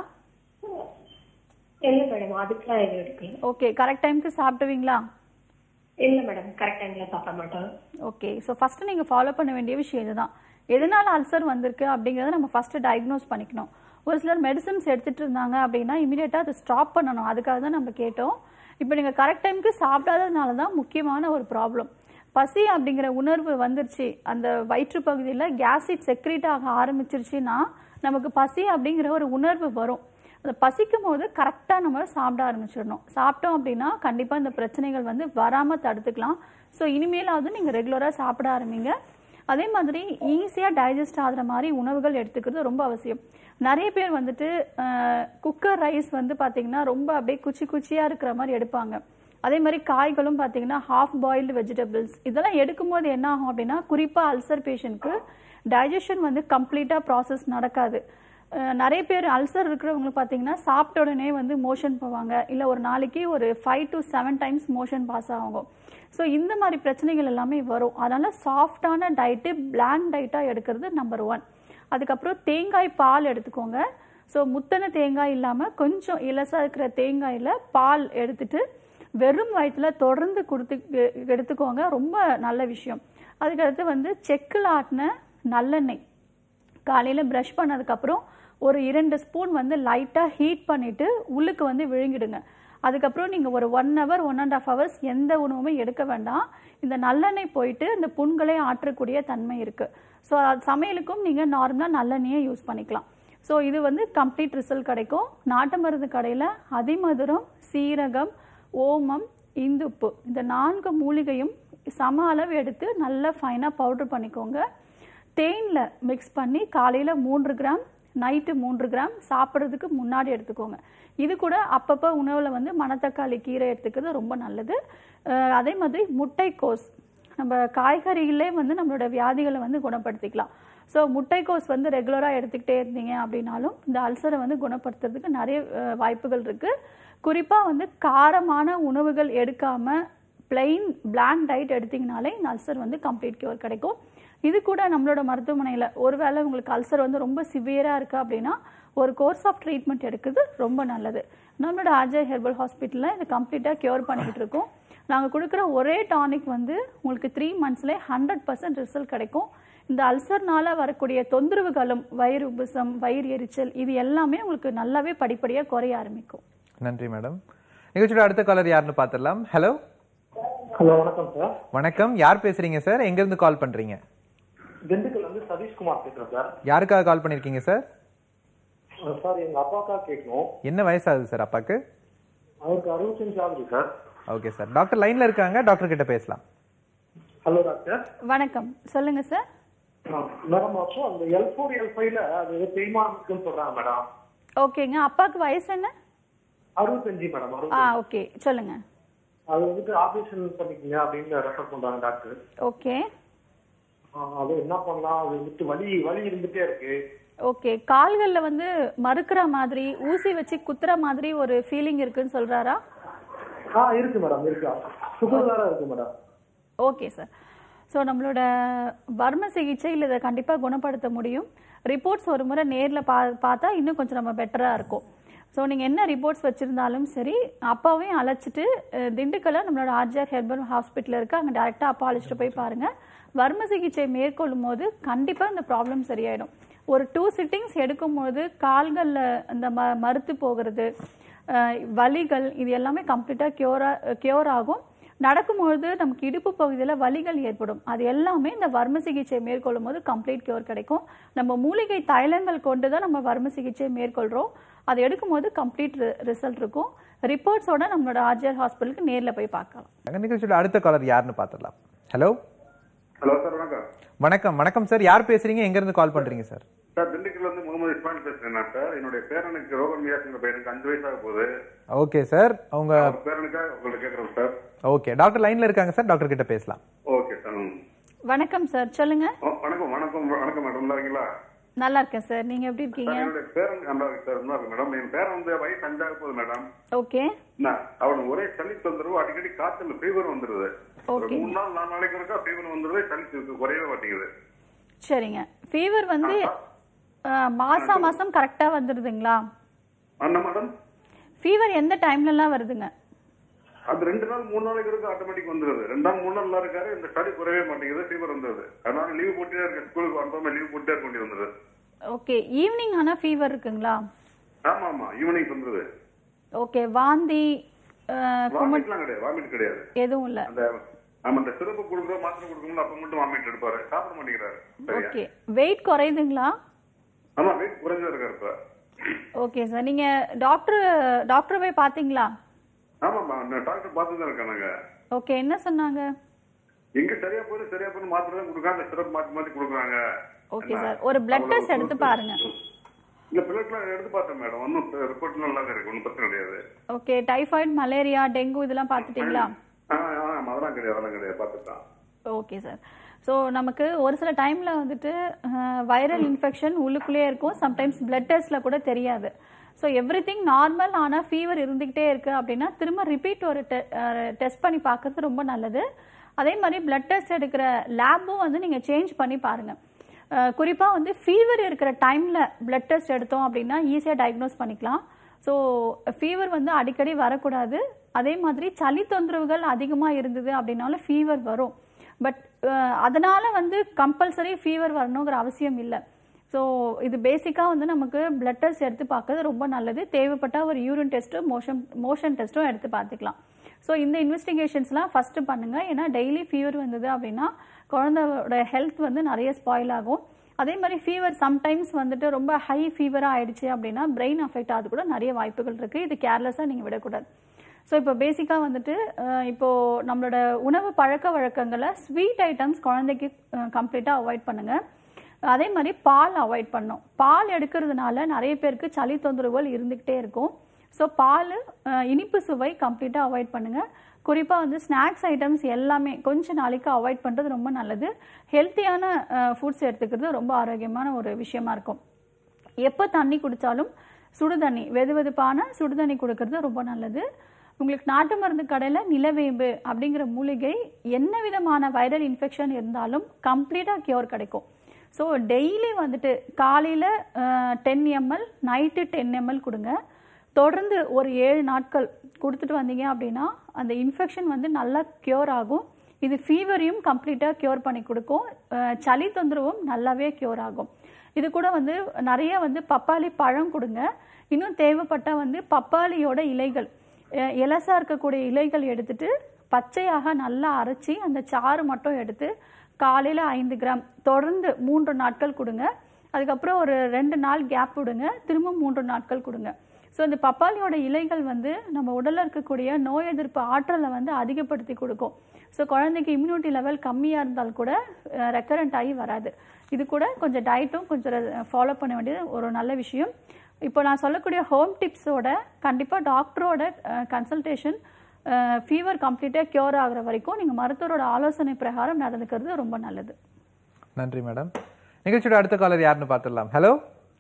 S3: இல்ல மேடம் அதுக்கெல்லாம் எதுவும் எடுக்கல
S2: ஓகே கரெக்ட் டைம்க்கு சாப்பிடுவீங்களா
S3: இல்ல மேடம் கரெக்ட் டைம்ல சாப்பிட மாட்டோம்
S2: ஓகே ஸோ ஃபஸ்ட்டு நீங்கள் ஃபாலோ பண்ண வேண்டிய விஷயம் இதுதான் எதனால அல்சர் வந்திருக்கு அப்படிங்கிறத நம்ம ஃபஸ்ட்டு டயக்னோஸ் பண்ணிக்கணும் ஒரு சிலர் மெடிசன்ஸ் எடுத்துட்டு இருந்தாங்க அப்படின்னா இமீடியட்டாக அதை ஸ்டாப் பண்ணணும் அதுக்காக தான் நம்ம கேட்டோம் இப்போ நீங்கள் கரெக்ட் டைமுக்கு சாப்பிடாததுனால தான் முக்கியமான ஒரு ப்ராப்ளம் பசி அப்படிங்கிற உணர்வு வந்துருச்சு அந்த வயிற்று பகுதியில் கேசிட் செக்ரேட் ஆக ஆரம்பிச்சிருச்சுன்னா நமக்கு பசி அப்படிங்கிற ஒரு உணர்வு வரும் அந்த பசிக்கும் போது கரெக்டாக நம்ம சாப்பிட ஆரம்பிச்சிடணும் சாப்பிட்டோம் அப்படின்னா கண்டிப்பாக இந்த பிரச்சனைகள் வந்து வராமல் தடுத்துக்கலாம் ஸோ இனிமேலாவது நீங்கள் ரெகுலராக சாப்பிட ஆரம்பிங்க அதே மாதிரி ஈஸியாக டைஜஸ்ட் ஆகுற மாதிரி உணவுகள் எடுத்துக்கிறது ரொம்ப அவசியம் நிறைய பேர் வந்துட்டு குக்கர் ரைஸ் வந்து பார்த்தீங்கன்னா ரொம்ப அப்படியே குச்சி குச்சியாக இருக்கிற மாதிரி எடுப்பாங்க அதே மாதிரி காய்களும் பார்த்தீங்கன்னா ஹாஃப் பாயில்டு வெஜிடபிள்ஸ் இதெல்லாம் எடுக்கும்போது என்ன ஆகும் அப்படின்னா குறிப்பாக அல்சர் பேஷண்ட்க்கு டைஜஷன் வந்து கம்ப்ளீட்டாக ப்ராசஸ் நடக்காது அஹ் நிறைய பேர் அல்சர் இருக்கிறவங்களுக்கு பார்த்தீங்கன்னா சாப்பிட்ட உடனே வந்து மோஷன் போவாங்க இல்லை ஒரு நாளைக்கு ஒரு five to seven times motion pass ஆகும் ஸோ இந்த மாதிரி பிரச்சனைகள் எல்லாமே வரும் அதனால சாஃப்டான டயட்டு பிளாங்க் டயட்டாக எடுக்கிறது நம்பர் ஒன் அதுக்கப்புறம் தேங்காய் பால் எடுத்துக்கோங்க ஸோ முத்தன தேங்காய் இல்லாமல் கொஞ்சம் இலசாக இருக்கிற தேங்காயில் பால் எடுத்துட்டு வெறும் வயிற்றுல தொடர்ந்து கொடுத்து எ- எடுத்துக்கோங்க ரொம்ப நல்ல விஷயம் அதுக்கடுத்து வந்து செக்கில் ஆட்டின நல்லெண்ணெய் காலையில் ப்ரஷ் பண்ணதுக்கப்புறம் ஒரு இரண்டு ஸ்பூன் வந்து லைட்டாக ஹீட் பண்ணிவிட்டு உள்ளுக்கு வந்து விழுங்கிடுங்க அதுக்கப்புறம் நீங்கள் ஒரு one hour one and half hours எந்த உணவுமே எடுக்க வேண்டாம் இந்த நல்லெண்ணெய் போயிட்டு இந்த புண்களை ஆற்றக்கூடிய தன்மை இருக்குது ஸோ சமையலுக்கும் நீங்கள் நார்மலாக நல்லெண்ணெயை யூஸ் பண்ணிக்கலாம் ஸோ இது வந்து கம்ப்ளீட் ரிசல்ட் கிடைக்கும் நாட்டு மருந்து கடையில் அதிமதுரம் சீரகம் ஓமம் இந்துப்பு இந்த நான்கு மூலிகையும் சம அளவு எடுத்து நல்லா ஃபைனாக பவுடர் பண்ணிக்கோங்க தேனில் மிக்ஸ் பண்ணி காலையில் மூன்று கிராம் நைட்டு மூன்று கிராம் சாப்பிட்றதுக்கு முன்னாடி எடுத்துக்கோங்க இது கூட அப்பப்போ உணவில் வந்து மணத்தக்காளி கீரை எடுத்துக்கிறது ரொம்ப நல்லது அஹ் அதே மாதிரி முட்டைக்கோஸ் நம்ம காய்கறிகளே வந்து நம்மளோட வியாதிகளை வந்து குணப்படுத்திக்கலாம் ஸோ முட்டைக்கோஸ் வந்து ரெகுலராக எடுத்துக்கிட்டே இருந்தீங்க அப்படின்னாலும் இந்த அல்சரை வந்து குணப்படுத்துறதுக்கு நிறைய அஹ், வாய்ப்புகள் இருக்குது குறிப்பாக வந்து காரமான உணவுகள் எடுக்காமல் பிளெயின் பிளான் டயட் எடுத்தீங்கனாலே இந்த அல்சர் வந்து கம்ப்ளீட் கியூர் கிடைக்கும் இது கூட நம்மளோட மருத்துவமனையில் ஒருவேளை உங்களுக்கு அல்சர் வந்து ரொம்ப சிவியராக இருக்குது அப்படின்னா ஒரு கோர்ஸ் ஆஃப் ட்ரீட்மெண்ட் எடுக்கிறது ரொம்ப நல்லது நம்மளோட ஆர்ஜே ஹெர்பல் ஹாஸ்பிட்டலில் இது கம்ப்ளீட்டாக கியூர் பண்ணிக்கிட்டு இருக்கோம் நாங்கள் கொடுக்குற ஒரே டானிக் வந்து உங்களுக்கு த்ரீ மந்த்ஸ்லேயே ஹண்ட்ரட் பர்சன்ட் ரிசல்ட் கிடைக்கும் இந்த அல்சர்னால வரக்கூடிய தொந்தரவுகளும் வயிறு உபசம் வயிறு எரிச்சல் இது எல்லாமே உங்களுக்கு நல்லாவே படிப்படியாக குறைய ஆரம்பிக்கும்
S1: நன்றி மேடம் நிகழ்ச்சியோட அடுத்த காலர் யாருன்னு பார்த்துடலாம் ஹலோ
S4: ஹலோ வணக்கம் சார்
S1: வணக்கம் யார் பேசுறீங்க சார் எங்க இருந்து கால் பண்றீங்க
S4: திண்டுக்கல் வந்து சதீஷ்குமார் பேசுறேன் சார்
S1: யாருக்காக கால் பண்ணிருக்கீங்க சார்
S4: அஹ் சார் எங்க அப்பாக்கா கேட்கணும்
S1: என்ன வயசாகுது சார் அப்பாக்கு
S4: அவருக்கு அறுபத்தஞ்சு ஆகுது சார்
S1: ஓகே சார் டாக்டர் லைன்ல இருக்காங்க டாக்டர் கிட்ட பேசலாம்
S4: ஹலோ டாக்டர்
S2: வணக்கம் சொல்லுங்க சார்
S4: மேடம் அப்போ அந்த எல் ஃபோர் எல் ஃபைவ்ல அது ஏதோ தேய்மானம் இருக்குன்னு சொல்றாங்க மேடம்
S2: ஓகேங்க அப்பாவுக்கு வயசு என்ன
S4: அறுபத்தஞ்சு மேடம்
S2: ஆ
S4: அறுபத்தஞ்சு
S2: ஓகே சொல்லுங்க
S4: அது வந்துட்டு ஆபரேஷன் பண்ணிக்கங்க அப்படின்னு ரெஃபர் பண்றாங்க டாக்டர்
S2: ஓகே
S4: அஹ் அது என்ன பண்ணலாம் அது வந்துட்டு வலி வலி இருந்துட்டே இருக்கு
S2: ஓகே கால்களில் வந்து மறுக்கிற மாதிரி ஊசி வச்சு குத்துற மாதிரி ஒரு ஃபீலிங் இருக்குன்னு சொல்றாரா
S4: ஆ இருக்கு மேடம் இருக்கு சுகர் வேற இருக்கு மேடம்
S2: ஓகே சார் ஸோ நம்மளோட வர்ம சிகிச்சையில் இதை கண்டிப்பாக குணப்படுத்த முடியும் ரிப்போர்ட்ஸ் ஒரு முறை நேரில் பா பார்த்தா இன்னும் கொஞ்சம் நம்ம பெட்டராக இருக்கும் ஸோ நீங்கள் என்ன ரிப்போர்ட்ஸ் வச்சுருந்தாலும் சரி அப்பாவையும் அழைச்சிட்டு அஹ், திண்டுக்கல்ல நம்மளோட ஆர்ஜிஆர் ஹெர்பல் ஹாஸ்பிட்டல் இருக்குது அங்கே டேரெக்டாக அப்பா அழைச்சிட்டு போய் பாருங்கள் வர்ம சிகிச்சை மேற்கொள்ளும் போது கண்டிப்பாக இந்த ப்ராப்ளம் சரியாயிடும் ஒரு டூ சிட்டிங்ஸ் எடுக்கும்போது கால்களில் இந்த ம மறுத்து போகிறது அஹ், வலிகள் இது எல்லாமே கம்ப்ளீட்டாக க்யூரா க்யூர் ஆகும் நடக்கும்பொழுது நமக்கு இடுப்பு பகுதியில் வலிகள் ஏற்படும் அது எல்லாமே இந்த வர்ம சிகிச்சை மேற்கொள்ளும் போது கம்ப்ளீட் கியூர் கிடைக்கும் நம்ம மூலிகை தைலங்கள் கொண்டு தான் நம்ம வர்ம சிகிச்சை மேற்கொள்கிறோம் அது எடுக்கும்போது கம்ப்ளீட் ரிசல்ட் இருக்கும் ரிப்போர்ட்ஸோட நம்மளோட ஆர்ஜிஆர் ஹாஸ்பிட்டலுக்கு நேரில் போய் பார்க்கலாம்
S1: அங்க நிகழ்ச்சியோட அடுத்த காலர் யாருன்னு பார்த்துடலாம் ஹலோ
S5: ஹலோ சார் வணக்கம்
S1: வணக்கம் வணக்கம் சார் யார் பேசுறீங்க எங்க இருந்து கால் பண்றீங்க சார்
S5: சார் திண்டுக்கல்ல இருந்து முகமது இஸ்மாயில் பேசுறேன் நான் சார் என்னுடைய பேரனுக்கு ரோகன் வியாசுங்கிற பையனுக்கு அஞ்சு வயசாக போகுது
S1: ஓகே சார் அவங்க
S5: அவர் பேரனுக்காக உங்கள்ட்ட கேட்குறோம் சார்
S1: ஓகே டாக்டர் லைன்ல இருக்காங்க சார் டாக்டர் கிட்ட பேசலாம்
S5: ஓகே சார் ம்.
S2: வணக்கம் சார் சொல்லுங்க
S5: ஓ, வணக்கம் வணக்கம் வணக்கம் மேடம் நல்லா இருக்கீங்களா
S2: நல்லா இருக்கேன் சார் நீங்க எப்படி இருக்கீங்க
S5: சார் என்னுடைய பேரன் நல்லா இருக்கு சார் நல்லா இருக்கு மேடம் என் பேரன் வந்து வயசு அஞ்சாக போகுது மேடம்
S2: ஓகே
S5: என்ன அவனுக்கு ஒரே சளி தொந்தரவு அடிக்கடி காய்ச்சல் ஃபீவர் வந்துருது ஒரு
S2: Okay.
S5: மூணு நாள் நாலு நாளைக்கு இருக்கா ஃபீவர் வந்துருது சளி இருக்கு, குறையவே மாட்டேங்குது
S2: சரிங்க ஃபீவர் வந்து அஹ், மாசம் மாசம் கரெக்டாக வந்துடுதுங்களா
S5: அண்ணா மேடம்
S2: ஃபீவர் எந்த டைம்லலாம் வருதுங்க
S5: அது ரெண்டு நாள் மூணு நாளைக்கு இருக்கு ஆட்டோமேட்டிக் வந்துருது ரெண்டு நாள் மூணு நாள் நல்லா இருக்காரு இந்த சளி குறையவே மாட்டேங்குது ஃபீவர் வந்துருது அதனால லீவ் போட்டே இருக்க ஸ்கூலுக்கு வந்தோமே லீவ் போட்டே இருக்க வேண்டி வந்துருது
S2: ஓகே ஈவினிங் ஆனால் ஃபீவர் இருக்குங்களா
S5: ஆமா ஆமா ஈவினிங் வந்துருது
S2: ஓகே வாந்தி அஹ், குமட்
S5: வாமிட்லாம் கிடையாது வாமிட் கிடையாது
S2: எதுவும் இல்லை
S5: அந்த நம்ம அந்த சிறப்பு கொடுக்குறோம் மாத்திரை கொடுக்கணும் அப்ப மட்டும் வாமிட் எடுப்பாரு சாப்பிட மாட்டேங்கிறாரு சரியா
S2: ஓகே வெயிட் குறையுதுங்களா
S5: ஆமா வெயிட் குறைஞ்சா இருக்காரு இப்ப
S2: ஓகே சார் நீங்கள் டாக்டர் டாக்டர் போய் பார்த்தீங்களா
S5: ஆமாம்மா நான் டாக்டர் பார்த்து தான் இருக்கேன் நாங்க
S2: ஓகே என்ன சொன்னாங்க
S5: எங்க சரியா போகுது சரியா போகுது மாத்திரை தான் கொடுக்குறாங்க சிறப்பு மாத்தி மாத்தி கொடுக்குறாங்க
S2: ஓகே சார் ஒரு பிளட் டெஸ்ட் எடுத்து பாருங்க
S5: இல்ல பிளட்லாம் எடுத்து பார்த்தேன் மேடம் ஒன்றும் ரிப்போர்ட் நல்லா தான் இருக்கு ஒன்றும் பிரச்சனை கிடையாது
S2: ஓகே டைஃபாய்டு மலேரியா டெங்கு இதெல்லாம் பார்த்துட்டீங்களா
S5: ஆ ஆ அதெல்லாம் கிடையாது அதெல்லாம் கிடையாது பார்த்துட்டான்
S2: ஓகே சார் ஸோ நமக்கு ஒரு சில டைமில் வந்துட்டு வைரல் இன்ஃபெக்ஷன் உள்ளுக்குள்ளேயே இருக்கும் சம்டைம்ஸ் பிளட் டெஸ்ட்டில் கூட தெரியாது ஸோ எவ்ரி திங் நார்மல் ஆனால் ஃபீவர் இருந்துக்கிட்டே இருக்குது அப்படின்னா திரும்ப ரிப்பீட் ஒரு டெஸ்ட் பண்ணி பார்க்கறது ரொம்ப நல்லது அதே மாதிரி பிளட் டெஸ்ட் எடுக்கிற லேபும் வந்து நீங்கள் சேஞ்ச் பண்ணி பாருங்கள் குறிப்பாக வந்து ஃபீவர் இருக்கிற டைமில் பிளட் டெஸ்ட் எடுத்தோம் அப்படின்னா ஈஸியாக டயக்னோஸ் பண்ணிக்கலாம் ஸோ ஃபீவர் வந்து அடிக்கடி வரக்கூடாது அதே மாதிரி சளி தொந்தரவுகள் அதிகமாக இருந்தது அப்படின்னாலும் ஃபீவர் வரும் பட் அதனால வந்து கம்பல்சரி ஃபீவர் வரணுங்கிற அவசியம் இல்லை ஸோ இது பேசிக்காக வந்து நமக்கு பிளட் டெஸ்ட் எடுத்து பார்க்கறது ரொம்ப நல்லது தேவைப்பட்டால் ஒரு யூரின் டெஸ்ட்டும் மோஷன் மோஷன் டெஸ்ட்டும் எடுத்து பார்த்துக்கலாம் ஸோ இந்த இன்வெஸ்டிகேஷன்ஸ்லாம் ஃபஸ்ட்டு பண்ணுங்கள் ஏன்னா டெய்லி ஃபீவர் வந்தது அப்படின்னா குழந்தையோட ஹெல்த் வந்து நிறைய ஸ்பாயில் ஆகும் அதே மாதிரி ஃபீவர் சம்டைம்ஸ் வந்துட்டு ரொம்ப ஹை ஃபீவராக ஆயிடுச்சு அப்படின்னா பிரெயின் அஃபெக்ட் ஆகுது கூட நிறைய வாய்ப்புகள் இருக்குது இது கேர்லெஸ்ஸாக நீங்கள் விடக்கூடாது ஸோ இப்போ பேசிக்காக வந்துட்டு அஹ், இப்போ நம்மளோட உணவு பழக்க வழக்கங்களை ஸ்வீட் ஐட்டம்ஸ் குழந்தைக்கு கம்ப்ளீட்டாக அவாய்ட் பண்ணுங்க அதே மாதிரி பால் அவாய்ட் பண்ணும் பால் எடுக்கிறதுனால நிறைய பேருக்கு சளி தொந்தரவுகள் இருந்துக்கிட்டே இருக்கும் ஸோ பால் அஹ், இனிப்பு சுவை கம்ப்ளீட்டாக அவாய்ட் பண்ணுங்க குறிப்பாக வந்து ஸ்நாக்ஸ் ஐட்டம்ஸ் எல்லாமே கொஞ்ச நாளைக்கு அவாய்ட் பண்ணுறது ரொம்ப நல்லது ஹெல்த்தியான ஃபுட்ஸ் எடுத்துக்கிறது ரொம்ப ஆரோக்கியமான ஒரு விஷயமா இருக்கும் எப்போ தண்ணி குடித்தாலும் சுடுதண்ணி வெது வெதுப்பான சுடுதண்ணி கொடுக்கறது ரொம்ப நல்லது உங்களுக்கு நாட்டு மருந்து கடையில் நிலவேம்பு அப்படிங்கிற மூலிகை என்ன விதமான வைரல் இன்ஃபெக்ஷன் இருந்தாலும் கம்ப்ளீட்டாக கியூர் கிடைக்கும் ஸோ டெய்லி வந்துட்டு காலையில் ten ml night ten ml கொடுங்க தொடர்ந்து ஒரு ஏழு நாட்கள் கொடுத்துட்டு வந்தீங்க அப்படின்னா அந்த இன்ஃபெக்ஷன் வந்து நல்லா கியூர் ஆகும் இது ஃபீவரையும் கம்ப்ளீட்டாக கியூர் பண்ணி கொடுக்கும் அஹ் சளி தொந்தரவும் நல்லாவே கியூர் ஆகும் இது கூட வந்து நிறைய வந்து பப்பாளி பழம் கொடுங்க இன்னும் தேவைப்பட்ட வந்து பப்பாளியோட இலைகள் அஹ் இலசா இருக்கக்கூடிய இலைகள் எடுத்துட்டு பச்சையாக நல்லா அரைச்சி அந்த சாறு மட்டும் எடுத்து காலையில் ஐந்து கிராம் தொடர்ந்து மூன்று நாட்கள் கொடுங்க அதுக்கப்புறம் ஒரு ரெண்டு நாள் கேப் விடுங்க திரும்ப மூன்று நாட்கள் கொடுங்க ஸோ இந்த பப்பாளியோட இலைகள் வந்து நம்ம உடலில் இருக்கக்கூடிய நோய் எதிர்ப்பு ஆற்றலை வந்து அதிகப்படுத்தி கொடுக்கும் ஸோ குழந்தைக்கு இம்யூனிட்டி லெவல் கம்மியாக இருந்தால் கூட ரெக்கரண்ட் ஆகி வராது இது கூட கொஞ்சம் டயட்டும் கொஞ்சம் ஃபாலோ பண்ண வேண்டியது ஒரு நல்ல விஷயம் இப்போ நான் சொல்லக்கூடிய ஹோம் டிப்ஸோட கண்டிப்பாக டாக்டரோட கன்சல்டேஷன் ஃபீவர் கம்ப்ளீட்டாக க்யூர் ஆகுற வரைக்கும் நீங்கள் மருத்துவரோட ஆலோசனை பிரகாரம் நடந்துக்கிறது ரொம்ப நல்லது
S1: நன்றி மேடம் நிகழ்ச்சியோட அடுத்த காலர் யாருன்னு பார்த்துடலாம் ஹலோ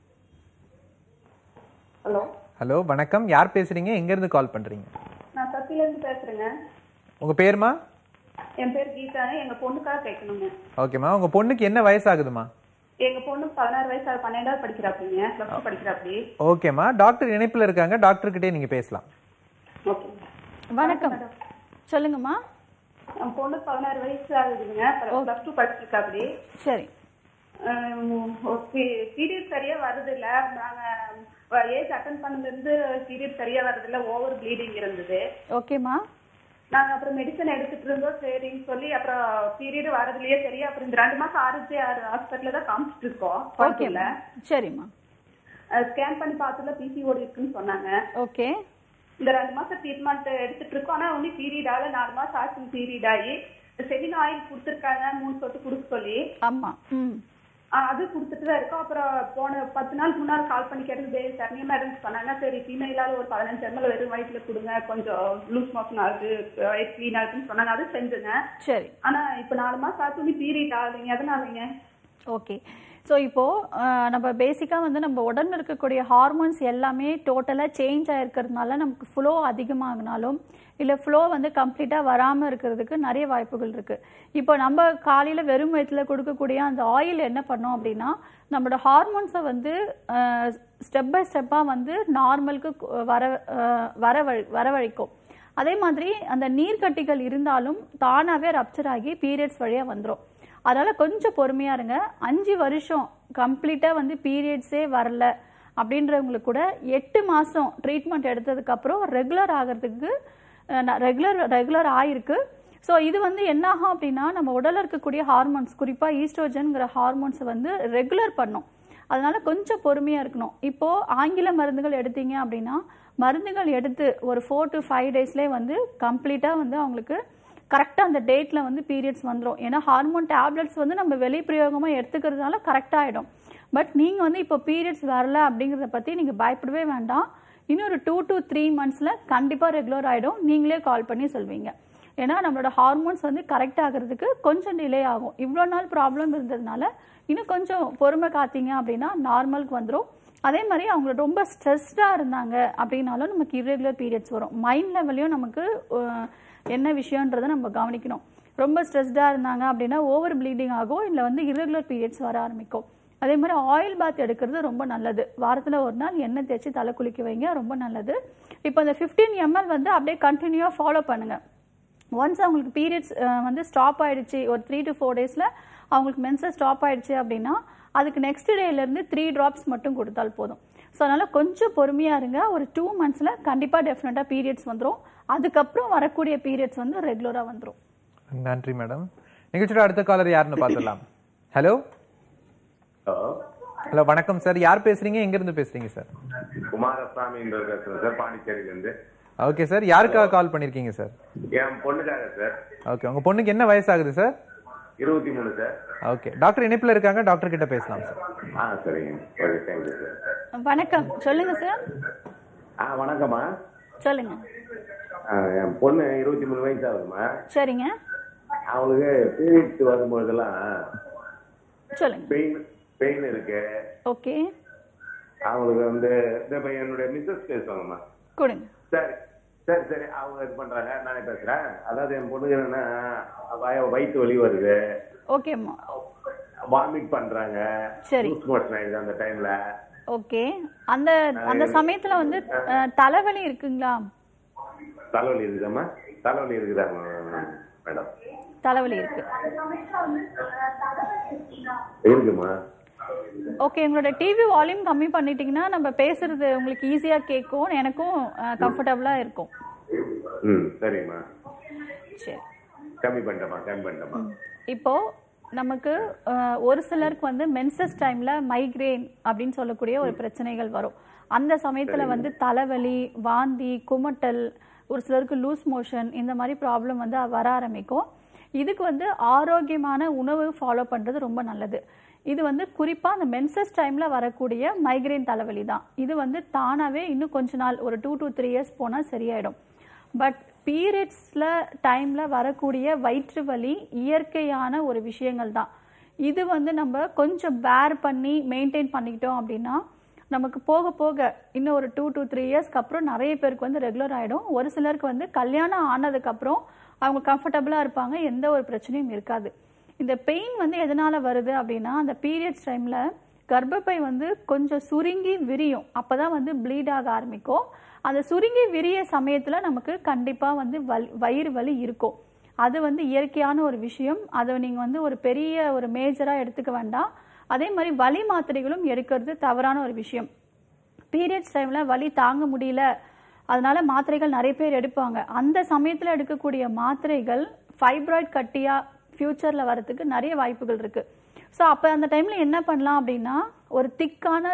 S6: ஹலோ
S1: ஹலோ வணக்கம் யார் பேசுறீங்க எங்க இருந்து கால் பண்றீங்க
S6: நான் சத்தியிலேருந்து பேசுறேங்க
S1: உங்க பேருமா
S6: என் பேர் கீதானு எங்க பொண்ணுக்காக கேட்கணுங்க
S1: ஓகேம்மா உங்க பொண்ணுக்கு என்ன வயசாகுதுமா
S6: எங்க பொண்ணு பதினாறு வயசு ஆகுது, பன்னெண்டாவது படிக்கிறாப்பிங்க ப்ளஸ் டூ படிக்கிறாப்படி
S1: ஓகேம்மா டாக்டர் இணைப்புல இருக்காங்க டாக்டர் கிட்டே நீங்க பேசலாம்
S6: ஓகே
S2: வணக்கம் சொல்லுங்கம்மா
S6: என் பொண்ணுக்கு பதினாறு வயசு ஆகுதுங்க ப்ளஸ் டூ படிச்சிருக்காப்படி
S2: சரி
S6: பீரியட் சரியா வருது இல்ல நாங்க ஏஜ் அட்டன் பண்ணதுல இருந்து பீரியட் சரியா வருது இல்ல ஓவர் ப்ளீடிங் இருந்தது
S2: ஓகேம்மா
S6: நாங்க அப்புறம் மெடிசன் எடுத்துட்டு இருந்தோம் சரின்னு சொல்லி அப்புறம் பீரியட் வரதுலயே சரியா அப்புறம் இந்த ரெண்டு மாசம் ஆர்ஜி ஹாஸ்பிட்டல்ல தான் காமிச்சிட்டு இருக்கோம்
S2: ஓகேம்மா சரிம்மா
S6: ஸ்கேன் பண்ணி பார்த்ததுல பிசிஓடி இருக்குன்னு சொன்னாங்க
S2: ஓகே
S6: இந்த ரெண்டு மாசம் ட்ரீட்மெண்ட் எடுத்துட்டு இருக்கோம் ஆனா ஒன்லி பீரியட் ஆகல நாலு மாசம் ஆச்சு பீரியட் ஆகி செவின் ஆயில் கொடுத்துருக்காங்க மூணு சொட்டு கொடுக்க சொல்லி
S2: ஆமாம் ம்
S6: ஆஹ் அது கொடுத்துட்டு தான் இருக்கோம் அப்புறம் போன பத்து நாள் முன்னாள் கால் பண்ணி கேட்டது சரணியமா இருந்து சொன்னாங்க சரி ஃபீமேலால ஒரு பதினஞ்சு எம்எல் வெறும் வயிற்றுல கொடுங்க கொஞ்சம் லூஸ் மோஷன் ஆகுது வயிறு க்ளீன் ஆகுதுன்னு சொன்னாங்க அது செஞ்சுங்க
S2: சரி
S6: ஆனா இப்ப நாலு மாசம் ஆச்சு ஒன்லி பீரியட் ஆகுதுங்க எதனாலங்க
S2: ஓகே ஸோ இப்போது நம்ம பேசிக்காக வந்து நம்ம உடம்புல இருக்கக்கூடிய ஹார்மோன்ஸ் எல்லாமே டோட்டலாக சேஞ்ச் ஆகிருக்கிறதுனால நமக்கு ஃப்ளோ அதிகமாகினாலும் இல்லை ஃப்ளோ வந்து கம்ப்ளீட்டாக வராமல் இருக்கிறதுக்கு நிறைய வாய்ப்புகள் இருக்குது இப்போ நம்ம காலையில் வெறும் வயிற்றுல கொடுக்கக்கூடிய அந்த ஆயில் என்ன பண்ணோம் அப்படின்னா நம்மளோட ஹார்மோன்ஸை வந்து ஸ்டெப் பை ஸ்டெப்பாக வந்து நார்மலுக்கு வர அஹ், வரவழி வரவழைக்கும் அதே மாதிரி அந்த நீர்க்கட்டிகள் இருந்தாலும் தானாகவே ரப்சர் ஆகி பீரியட்ஸ் வழியாக வந்துடும் அதனால் கொஞ்சம் பொறுமையாக இருங்க அஞ்சு வருஷம் கம்ப்ளீட்டாக வந்து பீரியட்ஸே வரல அப்படின்றவங்களுக்கு கூட எட்டு மாதம் ட்ரீட்மெண்ட் எடுத்ததுக்கப்புறம் ரெகுலர் ஆகிறதுக்கு ரெகுலர் ரெகுலர் ஆயிருக்கு ஸோ இது வந்து என்ன ஆகும் அப்படின்னா நம்ம உடலில் இருக்கக்கூடிய ஹார்மோன்ஸ் குறிப்பாக ஈஸ்ட்ரோஜன்ங்கிற ஹார்மோன்ஸை வந்து ரெகுலர் பண்ணும் அதனால கொஞ்சம் பொறுமையாக இருக்கணும் இப்போ ஆங்கில மருந்துகள் எடுத்தீங்க அப்படின்னா மருந்துகள் எடுத்து ஒரு ஃபோர் டு ஃபைவ் டேஸ்லேயே வந்து கம்ப்ளீட்டாக வந்து அவங்களுக்கு கரெக்டாக அந்த டேட்டில் வந்து பீரியட்ஸ் வந்துடும் ஏன்னா ஹார்மோன் டேப்லெட்ஸ் வந்து நம்ம வெளிப்பிரயோகமாக எடுத்துக்கிறதுனால கரெக்டாக ஆகிடும் பட் நீங்கள் வந்து இப்போ பீரியட்ஸ் வரல அப்படிங்கிறத பற்றி நீங்கள் பயப்படவே வேண்டாம் இன்னும் ஒரு டூ டு த்ரீ மந்த்ஸில் கண்டிப்பாக ரெகுலர் ஆகிடும் நீங்களே கால் பண்ணி சொல்வீங்க ஏன்னா நம்மளோட ஹார்மோன்ஸ் வந்து கரெக்ட் ஆகிறதுக்கு கொஞ்சம் டிலே ஆகும் இவ்வளோ நாள் ப்ராப்ளம் இருந்ததுனால இன்னும் கொஞ்சம் பொறுமை காத்தீங்க அப்படின்னா நார்மலுக்கு வந்துடும் அதே மாதிரி அவங்க ரொம்ப ஸ்ட்ரெஸ்டாக இருந்தாங்க அப்படின்னாலும் நமக்கு irregular பீரியட்ஸ் வரும் மைண்ட் லெவல்லையும் நமக்கு அஹ், என்ன விஷயன்றதை நம்ம கவனிக்கணும் ரொம்ப ஸ்ட்ரெஸ்டாக இருந்தாங்க அப்படின்னா ஓவர் ப்ளீடிங் ஆகும் இல்லை வந்து irregular பீரியட்ஸ் வர ஆரம்பிக்கும் அதே மாதிரி ஆயில் பாத் எடுக்கிறது ரொம்ப நல்லது வாரத்தில் ஒரு நாள் எண்ணெய் தேய்ச்சி தலை குளிக்க வைங்க ரொம்ப நல்லது இப்போ இந்த ஃபிஃப்டீன் எம்எல் வந்து அப்படியே கண்டினியூவாக ஃபாலோ பண்ணுங்கள் ஒன்ஸ் அவங்களுக்கு பீரியட்ஸ் வந்து ஸ்டாப் ஆயிடுச்சு ஒரு த்ரீ டு ஃபோர் டேஸில் அவங்களுக்கு மென்சஸ் ஸ்டாப் ஆயிடுச்சு அப்படின்னா அதுக்கு நெக்ஸ்ட் டேலேருந்து த்ரீ ட்ராப்ஸ் மட்டும் கொடுத்தால் போதும் ஸோ அதனால் கொஞ்சம் பொறுமையாக இருங்க ஒரு டூ மந்த்ஸில் கண்டிப்பாக டெஃபினட்டாக பீரியட்ஸ் வந்துடும் அதுக்கப்புறம் வரக்கூடிய பீரியட்ஸ் வந்து ரெகுலராக வந்துடும்
S1: நன்றி மேடம் நிகழ்ச்சியோட அடுத்த காலர் யாருன்னு பார்த்துடலாம் ஹலோ
S7: ஹலோ
S1: ஹலோ வணக்கம் சார் யார் பேசுறீங்க எங்க இருந்து பேசுறீங்க சார்
S7: குமாரசாமி பேசுறேன் சார் பாண்டிச்சேரியில இருந்து
S1: ஓகே சார் யாருக்காக கால் பண்ணிருக்கீங்க சார்
S7: என் பொண்ணுக்காக சார்
S1: ஓகே உங்க பொண்ணுக்கு என்ன வயசாகுது சார்
S7: இருபத்தி மூணு சார்
S1: ஓகே டாக்டர் இணைப்புல இருக்காங்க டாக்டர் கிட்ட பேசலாம் சார்
S7: ஆ சரிங்க ஓகே தேங்க்யூ சார்
S2: வணக்கம் சொல்லுங்க சார்
S7: ஆ வணக்கம்மா
S2: சொல்லுங்க
S7: ஆ, என் பொண்ணு இருபத்தி மூணு வயசு ஆகுதுமா
S2: சரிங்க
S7: அவளுக்கு பீரியட்ஸ் வரும்போதெல்லாம்
S2: சொல்லுங்க
S7: பெயின் பெயின் இருக்கு
S2: ஓகே
S7: அவங்களுக்கு வந்து இந்த இப்ப என்னுடைய மிஸ்ஸஸ் பேசுவாங்கம்மா
S2: கொடுங்க
S7: சரி சரி சரி அவங்க இது பண்றாங்க நானே பேசுறேன் அதாவது என் பொண்ணுக்கு என்னன்னா வய- வயிற்று வலி வருது
S2: ஓகேம்மா
S7: வாமிட் பண்றாங்க
S2: சரி.
S7: லூஸ் மோஷன் ஆயிடுது அந்த டைம்ல
S2: ஓகே அந்த அந்த சமயத்துல வந்து அஹ், தலைவலி இருக்குங்களா
S7: தலைவலி இருக்குதாம்மா தலைவலி இருக்குதா மேடம்
S2: தலைவலி இருக்கு
S7: இருக்குமா
S2: ஓகே உங்களோட டிவி வால்யூம் கம்மி பண்ணிட்டீங்கன்னா நம்ம பேசுறது உங்களுக்கு ஈஸியா கேட்கும் எனக்கும் கம்ஃபர்டபுளா இருக்கும்
S7: ம் சரிம்மா
S2: சரி
S7: கம்மி பண்ணிட்டேம்மா கம்மி பண்ணிட்டேம்மா
S2: இப்போ நமக்கு அஹ், ஒரு சிலருக்கு வந்து மென்சஸ் டைம்ல மைக்ரேன் அப்படின்னு சொல்லக்கூடிய ஒரு பிரச்சனைகள் வரும் அந்த சமயத்துல வந்து தலைவலி வாந்தி குமட்டல் ஒரு சிலருக்கு லூஸ் மோஷன் இந்த மாதிரி ப்ராப்ளம் வந்து வர ஆரம்பிக்கும் இதுக்கு வந்து ஆரோக்கியமான உணவு ஃபாலோ பண்றது ரொம்ப நல்லது இது வந்து குறிப்பா அந்த மென்சஸ் டைம்ல வரக்கூடிய மைக்ரேன் தலைவலி தான் இது வந்து தானாவே இன்னும் கொஞ்ச நாள் ஒரு டூ to த்ரீ இயர்ஸ் போனா சரியாயிடும் பட் பீரியட்ஸில் டைமில் வரக்கூடிய வயிற்று வலி இயற்கையான ஒரு விஷயங்கள் தான் இது வந்து நம்ம கொஞ்சம் பேர் பண்ணி மெயின்டைன் பண்ணிக்கிட்டோம் அப்படின்னா நமக்கு போக போக இன்னும் ஒரு டூ to த்ரீ இயர்ஸ்க்கு அப்புறம் நிறைய பேருக்கு வந்து ரெகுலர் ஆகிடும் ஒரு சிலருக்கு வந்து கல்யாணம் ஆனதுக்கப்புறம் அவங்க கம்ஃபர்டபுளாக இருப்பாங்க எந்த ஒரு பிரச்சனையும் இருக்காது இந்த பெயின் வந்து எதனால வருது அப்படின்னா அந்த பீரியட்ஸ் டைமில் கர்ப்பப்பை வந்து கொஞ்சம் சுருங்கி விரியும் அப்பதான் வந்து ப்ளீட் ஆக ஆரம்பிக்கும் அந்த சுருங்கி விரிய சமயத்துல நமக்கு கண்டிப்பா வந்து வலி வயிறு வலி இருக்கும் அது வந்து இயற்கையான ஒரு விஷயம் அதை நீங்க வந்து ஒரு பெரிய ஒரு மேஜரா எடுத்துக்க வேண்டாம் அதே மாதிரி வலி மாத்திரைகளும் எடுக்கிறது தவறான ஒரு விஷயம் பீரியட்ஸ் டைம்ல வலி தாங்க முடியல அதனால மாத்திரைகள் நிறைய பேர் எடுப்பாங்க அந்த சமயத்துல எடுக்கக்கூடிய மாத்திரைகள் ஃபைப்ராய்ட் கட்டியா ஃபியூச்சர்ல வரதுக்கு நிறைய வாய்ப்புகள் இருக்கு ஸோ அப்போ அந்த டைம்ல என்ன பண்ணலாம் அப்படின்னா ஒரு திக்கான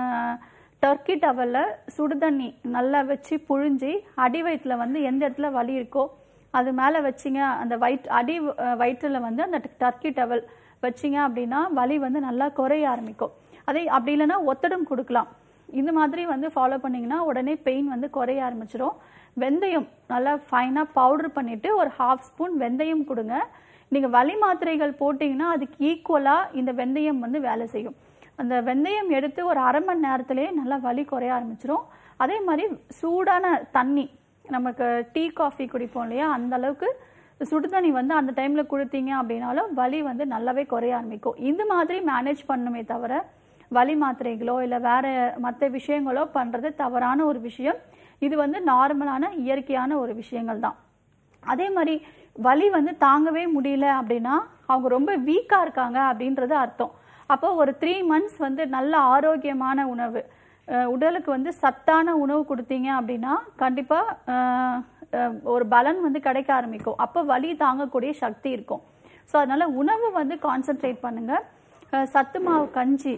S2: டர்க்கி டவல்ல சுடுதண்ணி நல்லா வச்சு புழிஞ்சி அடி வயிற்றுல வந்து எந்த இடத்துல வலி இருக்கோ அது மேலே வச்சிங்க அந்த வயிற்று அடி அஹ், வயிற்றுல வந்து அந்த டர்க்கி டவல் வச்சிங்க அப்படின்னா வலி வந்து நல்லா குறைய ஆரம்பிக்கும் அதே அப்படி இல்லைன்னா ஒத்தடம் கொடுக்கலாம் இந்த மாதிரி வந்து ஃபாலோ பண்ணீங்கன்னா உடனே பெயின் வந்து குறைய ஆரம்பிச்சிடும் வெந்தயம் நல்லா ஃபைனாக பவுடர் பண்ணிட்டு ஒரு ஹாஃப் ஸ்பூன் வெந்தயம் கொடுங்க நீங்கள் வலி மாத்திரைகள் போட்டிங்கன்னா அதுக்கு ஈக்குவலாக இந்த வெந்தயம் வந்து வேலை செய்யும் அந்த வெந்தயம் எடுத்து ஒரு அரை மணி நேரத்திலேயே நல்லா வலி குறைய ஆரம்பிச்சிடும் அதே மாதிரி சூடான தண்ணி நமக்கு டீ காஃபி குடிப்போம் இல்லையா அந்த அளவுக்கு சுடுதண்ணி வந்து அந்த டைம்ல கொடுத்தீங்க அப்படின்னாலும் வலி வந்து நல்லாவே குறைய ஆரம்பிக்கும் இந்த மாதிரி மேனேஜ் பண்ணுமே தவிர வலி மாத்திரைகளோ இல்லை வேற மற்ற விஷயங்களோ பண்றது தவறான ஒரு விஷயம் இது வந்து நார்மலான இயற்கையான ஒரு விஷயங்கள் தான் அதே மாதிரி வலி வந்து தாங்கவே முடியல அப்படின்னா அவங்க ரொம்ப வீக்கா இருக்காங்க அப்படின்றது அர்த்தம் அப்போ ஒரு த்ரீ மந்த்ஸ் வந்து நல்ல ஆரோக்கியமான உணவு அஹ் உடலுக்கு வந்து சத்தான உணவு கொடுத்தீங்க அப்படின்னா கண்டிப்பா அஹ், அஹ், ஒரு பலன் வந்து கிடைக்க ஆரம்பிக்கும் அப்போ வலி தாங்கக்கூடிய சக்தி இருக்கும் ஸோ அதனால உணவு வந்து கான்சென்ட்ரேட் பண்ணுங்க அஹ், சத்து மாவு கஞ்சி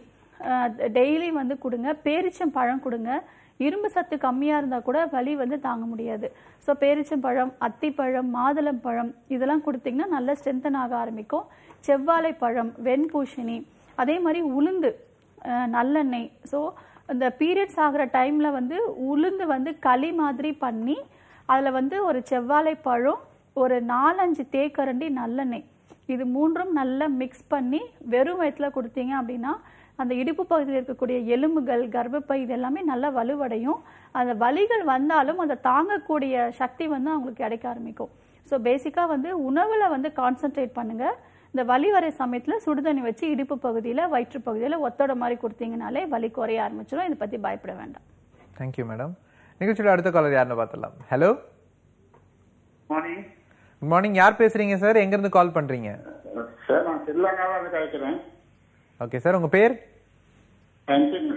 S2: டெய்லி வந்து கொடுங்க பேரிச்சம் பழம் கொடுங்க இரும்பு சத்து கம்மியாக இருந்தால் கூட வலி வந்து தாங்க முடியாது ஸோ பேரிச்சம்பழம் அத்திப்பழம் மாதுளம்பழம் இதெல்லாம் கொடுத்தீங்கன்னா நல்ல ஸ்ட்ரென்தன் ஆக ஆரம்பிக்கும் செவ்வாழை பழம் வெண்பூசணி அதே மாதிரி உளுந்து அஹ், நல்லெண்ணெய் ஸோ இந்த பீரியட்ஸ் ஆகிற டைமில் வந்து உளுந்து வந்து களி மாதிரி பண்ணி அதில் வந்து ஒரு செவ்வாழை பழம் ஒரு நாலஞ்சு தேக்கரண்டி நல்லெண்ணெய் இது மூன்றும் நல்லா மிக்ஸ் பண்ணி வெறும் வயிற்றுல கொடுத்தீங்க அப்படின்னா அந்த இடுப்பு பகுதியில் இருக்கக்கூடிய எலும்புகள் கர்ப்பப்பை இது எல்லாமே நல்லா வலுவடையும் அந்த வலிகள் வந்தாலும் அதை தாங்கக்கூடிய சக்தி வந்து அவங்களுக்கு கிடைக்க ஆரம்பிக்கும் ஸோ பேசிக்காக வந்து உணவில் வந்து கான்சென்ட்ரேட் பண்ணுங்க இந்த வலி வர சமயத்தில் சுடுதண்ணி வச்சு இடுப்பு பகுதியில் வயிற்று பகுதியில் ஒத்தோட மாதிரி கொடுத்தீங்கனாலே வலி குறைய ஆரம்பிச்சிடும் இதை பற்றி பயப்பட வேண்டாம்
S1: தேங்க்யூ மேடம் நிகழ்ச்சியோட அடுத்த காலர் யாருன்னு பார்த்துடலாம் ஹலோ
S8: மார்னிங்
S1: குட் மார்னிங் யார் பேசுறீங்க சார் எங்க இருந்து கால் பண்றீங்க
S8: சார் நான் ஸ்ரீலங்காவில் இருந்து கழிக்கிறேன்
S1: ஓகே சார் உங்க பேர்
S8: கன்சினி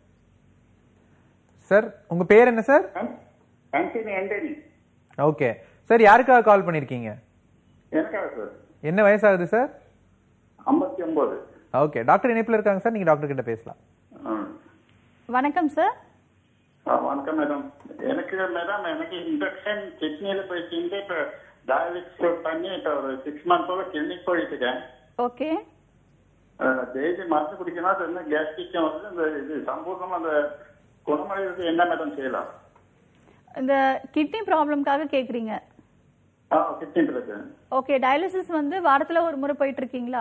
S1: சார் உங்க பேர் என்ன சார்
S8: கன்சினி ஆண்டனி
S1: ஓகே சார் யாருக்காக கால் பண்ணிருக்கீங்க
S8: எனக்காக சார்
S1: என்ன வயசாகுது சார்
S8: ஐம்பத்தி ஒன்பது
S1: ஓகே டாக்டர் இணைப்புல இருக்காங்க சார் நீங்க டாக்டர் கிட்ட பேசலாம்
S2: வணக்கம் சார்
S8: வணக்கம் மேடம் எனக்கு மேடம் எனக்கு இன்ஃபெக்ஷன் கிட்னியில போயிட்டு இப்ப டயாலிசிஸ் பண்ணி இப்ப ஒரு சிக்ஸ் மந்த்தோட கிளினிக் போயிட்டு இருக்கேன்
S2: ஓகே
S8: டெய்லி மருந்து குடிக்கணும் அது என்ன கேஸ்ட்ரிக்கும் வந்து இந்த இது சம்பூர்ணம் அந்த குணமடைகிறது என்ன மேடம் செய்யலாம்
S2: இந்த கிட்னி ப்ராப்ளம்காக கேக்குறீங்க
S8: ஆ கிட்னி இருக்கு
S2: ஓகே டயாலிசிஸ் வந்து வாரத்துல ஒரு முறை போயிட்டு இருக்கீங்களா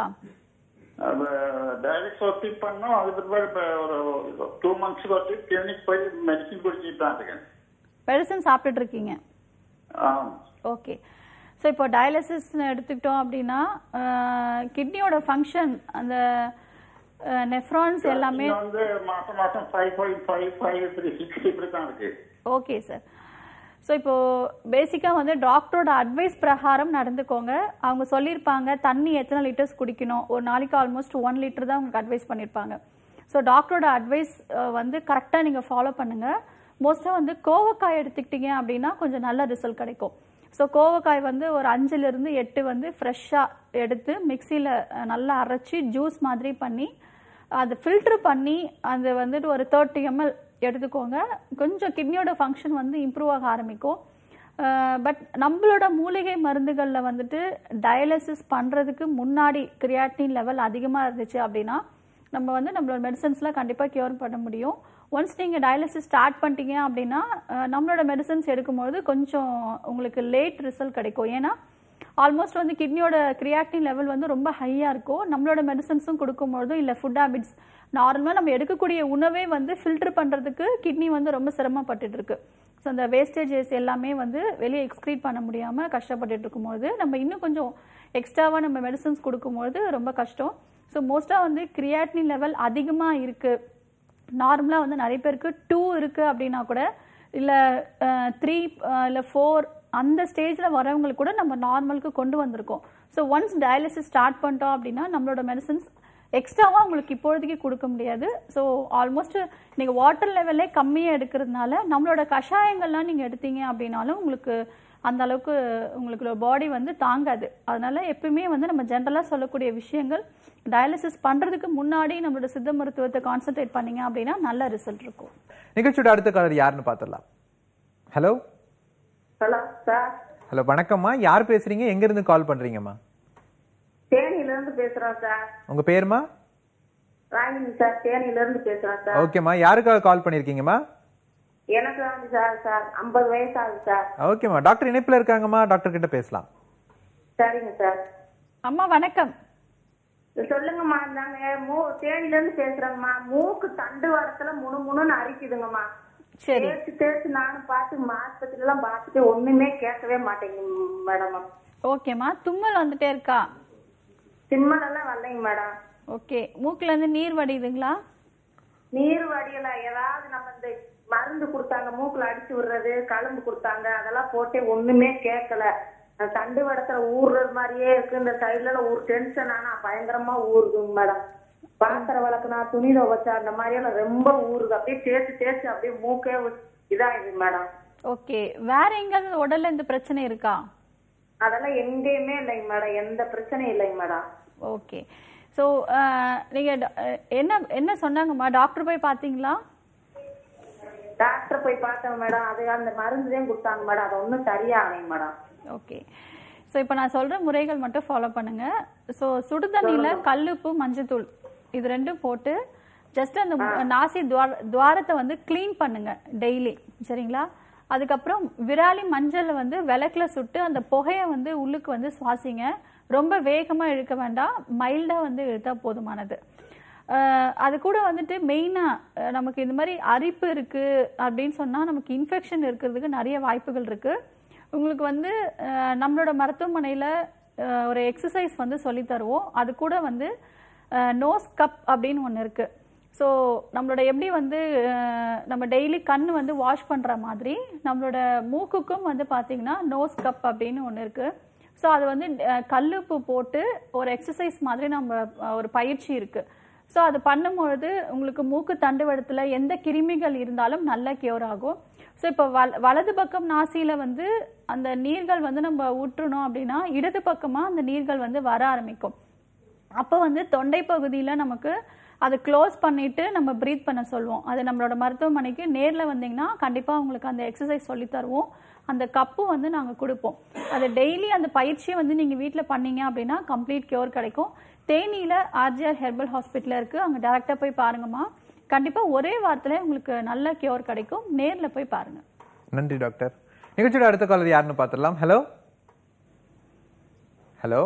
S8: டயாலிசிஸ் ஒரு ட்ரீட் பண்ணோம் அது பிற்பாடு இப்ப ஒரு டூ மந்த்ஸ் ஒரு ட்ரீட் கிளினிக் போய் மெடிசின் குடிச்சிட்டு தான் இருக்கேன்
S2: மெடிசன் சாப்பிட்டுட்டு இருக்கீங்க
S8: ஆ
S2: ஓகே ஸோ இப்போ டயாலிசிஸ் எடுத்துக்கிட்டோம் அப்படின்னா கிட்னியோட ஃபங்க்ஷன் அந்த நெஃப்ரான்ஸ் எல்லாமே
S8: இது வந்து மாசம் மாசம் five five five five three six இப்படி தான் இருக்கு
S2: ஓகே சார் ஸோ இப்போ பேசிக்காக வந்து டாக்டரோட அட்வைஸ் பிரகாரம் நடந்துக்கோங்க அவங்க சொல்லியிருப்பாங்க தண்ணி எத்தனை லிட்டர்ஸ் குடிக்கணும் ஒரு நாளைக்கு ஆல்மோஸ்ட் ஒன் லிட்டர் தான் உங்களுக்கு அட்வைஸ் பண்ணியிருப்பாங்க ஸோ டாக்டரோட அட்வைஸ் வந்து கரெக்டாக நீங்கள் ஃபாலோ பண்ணுங்கள் மோஸ்ட்டாக வந்து கோவக்காய் எடுத்துக்கிட்டீங்க அப்படின்னா கொஞ்சம் நல்ல ரிசல்ட் கிடைக்கும் ஸோ கோவக்காய் வந்து ஒரு அஞ்சுலேருந்து எட்டு வந்து ஃப்ரெஷ்ஷாக எடுத்து மிக்சியில் நல்லா அரைச்சி ஜூஸ் மாதிரி பண்ணி அதை ஃபில்டர் பண்ணி அது வந்துட்டு ஒரு தேர்ட்டி எம்எல் எடுத்துக்கோங்க கொஞ்சம் கிட்னியோட ஃபங்க்ஷன் வந்து இம்ப்ரூவ் ஆக ஆரம்பிக்கும் பட் நம்மளோட மூலிகை மருந்துகளில் வந்துட்டு டயாலிசிஸ் பண்ணுறதுக்கு முன்னாடி கிரியாட்டின் லெவல் அதிகமாக இருந்துச்சு அப்படின்னா நம்ம வந்து நம்மளோட மெடிசன்ஸ்லாம் கண்டிப்பாக கியூர் பண்ண முடியும் ஒன்ஸ் நீங்கள் டயாலிசிஸ் ஸ்டார்ட் பண்ணிட்டீங்க அப்படின்னா அஹ், நம்மளோட மெடிசன்ஸ் எடுக்கும்போது கொஞ்சம் உங்களுக்கு லேட் ரிசல்ட் கிடைக்கும் ஏன்னா ஆல்மோஸ்ட் வந்து கிட்னியோட கிரியாட்டின் லெவல் வந்து ரொம்ப ஹையாக இருக்கும் நம்மளோட மெடிசன்ஸும் கொடுக்கும்போது இல்லை ஃபுட் ஹேபிட்ஸ் நார்மலாக நம்ம எடுக்கக்கூடிய உணவே வந்து ஃபில்டர் பண்ணுறதுக்கு கிட்னி வந்து ரொம்ப சிரமப்பட்டுட்டு இருக்கு ஸோ அந்த வேஸ்டேஜஸ் எல்லாமே வந்து வெளியே எக்ஸ்க்ரீட் பண்ண முடியாமல் கஷ்டப்பட்டுட்டு இருக்கும்போது நம்ம இன்னும் கொஞ்சம் எக்ஸ்ட்ராவாக நம்ம மெடிசன்ஸ் கொடுக்கும்போது ரொம்ப கஷ்டம் ஸோ மோஸ்ட்டாக வந்து கிரியாட்டின் லெவல் அதிகமாக இருக்குது நார்மலாக வந்து நிறைய பேருக்கு டூ இருக்குது அப்படின்னா கூட இல்லை த்ரீ இல்லை ஃபோர் அந்த ஸ்டேஜில் வரவங்களுக்கு கூட நம்ம நார்மலுக்கு கொண்டு வந்திருக்கோம் ஸோ ஒன்ஸ் டயாலிசிஸ் ஸ்டார்ட் பண்ணிட்டோம் அப்படின்னா நம்மளோட மெடிசன்ஸ் எக்ஸ்ட்ராவாக உங்களுக்கு இப்பொழுதைக்கு கொடுக்க முடியாது ஸோ ஆல்மோஸ்ட் நீங்கள் வாட்டர் லெவலே கம்மியாக எடுக்கிறதுனால நம்மளோட கஷாயங்கள்லாம் நீங்கள் எடுத்தீங்க அப்படின்னாலும் உங்களுக்கு அந்த அளவுக்கு உங்களுக்கு பாடி வந்து தாங்காது அதனால எப்பவுமே வந்து நம்ம ஜென்ரலாக சொல்லக்கூடிய விஷயங்கள் டயாலிசிஸ் பண்ணுறதுக்கு முன்னாடி நம்மளோட சித்த மருத்துவத்தை கான்சென்ட்ரேட் பண்ணீங்க அப்படின்னா நல்ல ரிசல்ட் இருக்கும்
S1: நிகழ்ச்சியோட அடுத்த காலர் யாருன்னு பார்த்துடலாம் ஹலோ
S9: ஹலோ சார்
S1: ஹலோ வணக்கம்மா யார் பேசுறீங்க எங்க இருந்து கால் பண்றீங்கம்மா
S9: தேனியில இருந்து பேசுறோம் சார்
S1: உங்க பேருமா
S9: ராகினி சார் தேனியில இருந்து பேசுறோம் சார்
S1: ஓகேம்மா யாருக்காக கால் பண்ணிருக்கீங்கம்மா
S9: எனக்கு வந்து சார் சார் ஐம்பது வயசு ஆகுது சார்
S1: ஓகேம்மா டாக்டர் இணைப்புல இருக்காங்கம்மா டாக்டர் கிட்ட பேசலாம்
S9: சரிங்க சார்
S2: அம்மா வணக்கம்
S9: சொல்லுங்கம்மா நாங்க மூ தேனியில இருந்து பேசுறோங்கம்மா மூக்கு தண்டு வாரத்துல முணு முணுன்னு அரிக்குதுங்கம்மா
S2: சரி
S9: தேய்ச்சி தேய்ச்சி நானும் பார்த்து ஆஸ்பத்திரி எல்லாம் பார்த்துட்டு ஒண்ணுமே கேட்கவே மாட்டேங்குது மேடம்
S2: ஓகேம்மா தும்மல் வந்துட்டே இருக்கா
S9: சிம்மல் எல்லாம் வரலைங்க மேடம்
S2: ஓகே மூக்குல இருந்து நீர் வடியுதுங்களா
S9: நீர் வடியல ஏதாவது நம்ம இந்த மருந்து கொடுத்தாங்க மூக்குல அடிச்சு விடுறது கழும்பு கொடுத்தாங்க அதெல்லாம் போட்டே ஒண்ணுமே கேட்கல அந்த தண்டு வடத்துல ஊறுறது மாதிரியே இருக்கு இந்த சைடுல எல்லாம் ஊர் டென்ஷன் ஆனா பயங்கரமா ஊறுதுங்க மேடம் பாத்திரம் வளர்க்கனா துணி துவைச்சா அந்த மாதிரி எல்லாம் ரொம்ப ஊறுது அப்படியே தேய்ச்சி தேய்ச்சி அப்படியே மூக்கே இதாயிடுது மேடம்
S2: ஓகே வேற எங்காவது உடல்ல இந்த பிரச்சனை இருக்கா
S9: அதெல்லாம் எங்கேயுமே இல்லைங்க மேடம் எந்த பிரச்சனையும் இல்லைங்க மேடம்
S2: ஓகே ஸோ நீங்க ட- அஹ், என்ன என்ன சொன்னாங்கம்மா டாக்டர் போய் பார்த்தீங்களா
S9: டாக்டர் போய் பார்த்தேன் மேடம் அது அந்த மருந்து தான் கொடுத்தாங்க மேடம் அது ஒன்றும் சரியாகலைங்க மேடம்
S2: ஓகே ஸோ இப்போ நான் சொல்ற முறைகள் மட்டும் ஃபாலோ பண்ணுங்க ஸோ சுடுதண்ணியில கல்லுப்பு மஞ்சத்தூள் இது ரெண்டும் போட்டு ஜஸ்ட் அந்த நாசி துவார துவாரத்தை வந்து க்ளீன் பண்ணுங்க டெய்லி சரிங்களா அதுக்கப்புறம் விராலி மஞ்சள் வந்து விளக்குல சுட்டு அந்த புகையை வந்து உள்ளுக்கு வந்து சுவாசிங்க ரொம்ப வேகமா இழுக்க வேண்டாம் மைல்டா வந்து இழுத்தா போதுமானது அஹ் அது கூட வந்துட்டு மெயினாக நமக்கு இந்த மாதிரி அரிப்பு இருக்கு அப்படின்னு சொன்னால் நமக்கு இன்ஃபெக்ஷன் இருக்கிறதுக்கு நிறைய வாய்ப்புகள் இருக்கு உங்களுக்கு வந்து அஹ் நம்மளோட மருத்துவமனையில் ஒரு எக்ஸசைஸ் வந்து சொல்லித் தருவோம் அது கூட வந்து நோஸ் கப் அப்படின்னு ஒன்று இருக்கு ஸோ நம்மளோட எப்படி வந்து அஹ், நம்ம டெய்லி கண் வந்து வாஷ் பண்ணுற மாதிரி நம்மளோட மூக்குக்கும் வந்து பார்த்தீங்கன்னா நோஸ் கப் அப்படின்னு ஒன்று இருக்கு ஸோ அது வந்து அஹ், கல்லுப்பு போட்டு ஒரு எக்ஸசைஸ் மாதிரி நம்ம அஹ், ஒரு பயிற்சி இருக்கு ஸோ அது பண்ணும்பொழுது உங்களுக்கு மூக்கு தண்டுவடத்தில் எந்த கிருமிகள் இருந்தாலும் நல்லா கியூர் ஆகும் ஸோ இப்போ வல வலது பக்கம் நாசியில வந்து அந்த நீர்கள் வந்து நம்ம ஊற்றணும் அப்படின்னா இடது பக்கமாக அந்த நீர்கள் வந்து வர ஆரம்பிக்கும் அப்போ வந்து தொண்டை பகுதியில் நமக்கு அதை க்ளோஸ் பண்ணிட்டு நம்ம ப்ரீத் பண்ண சொல்லுவோம் அது நம்மளோட மருத்துவமனைக்கு நேரில் வந்தீங்கன்னா கண்டிப்பாக உங்களுக்கு அந்த எக்ஸசைஸ் சொல்லி தருவோம் அந்த கப்பு வந்து நாங்கள் கொடுப்போம் அது டெய்லி அந்த பயிற்சியை வந்து நீங்கள் வீட்டில் பண்ணீங்க அப்படின்னா கம்ப்ளீட் கியூர் கிடைக்கும் தேனியில் ஆர்ஜிஆர் ஹெர்பல் ஹாஸ்பிட்டல் இருக்குது அங்கே டேரெக்டாக போய் பாருங்கம்மா கண்டிப்பாக ஒரே வாரத்தில் உங்களுக்கு நல்ல கியூர் கிடைக்கும் நேரில் போய் பாருங்கள்
S1: நன்றி டாக்டர் நிகழ்ச்சியோட அடுத்த காலர் யாருன்னு பார்த்துடலாம் ஹலோ ஹலோ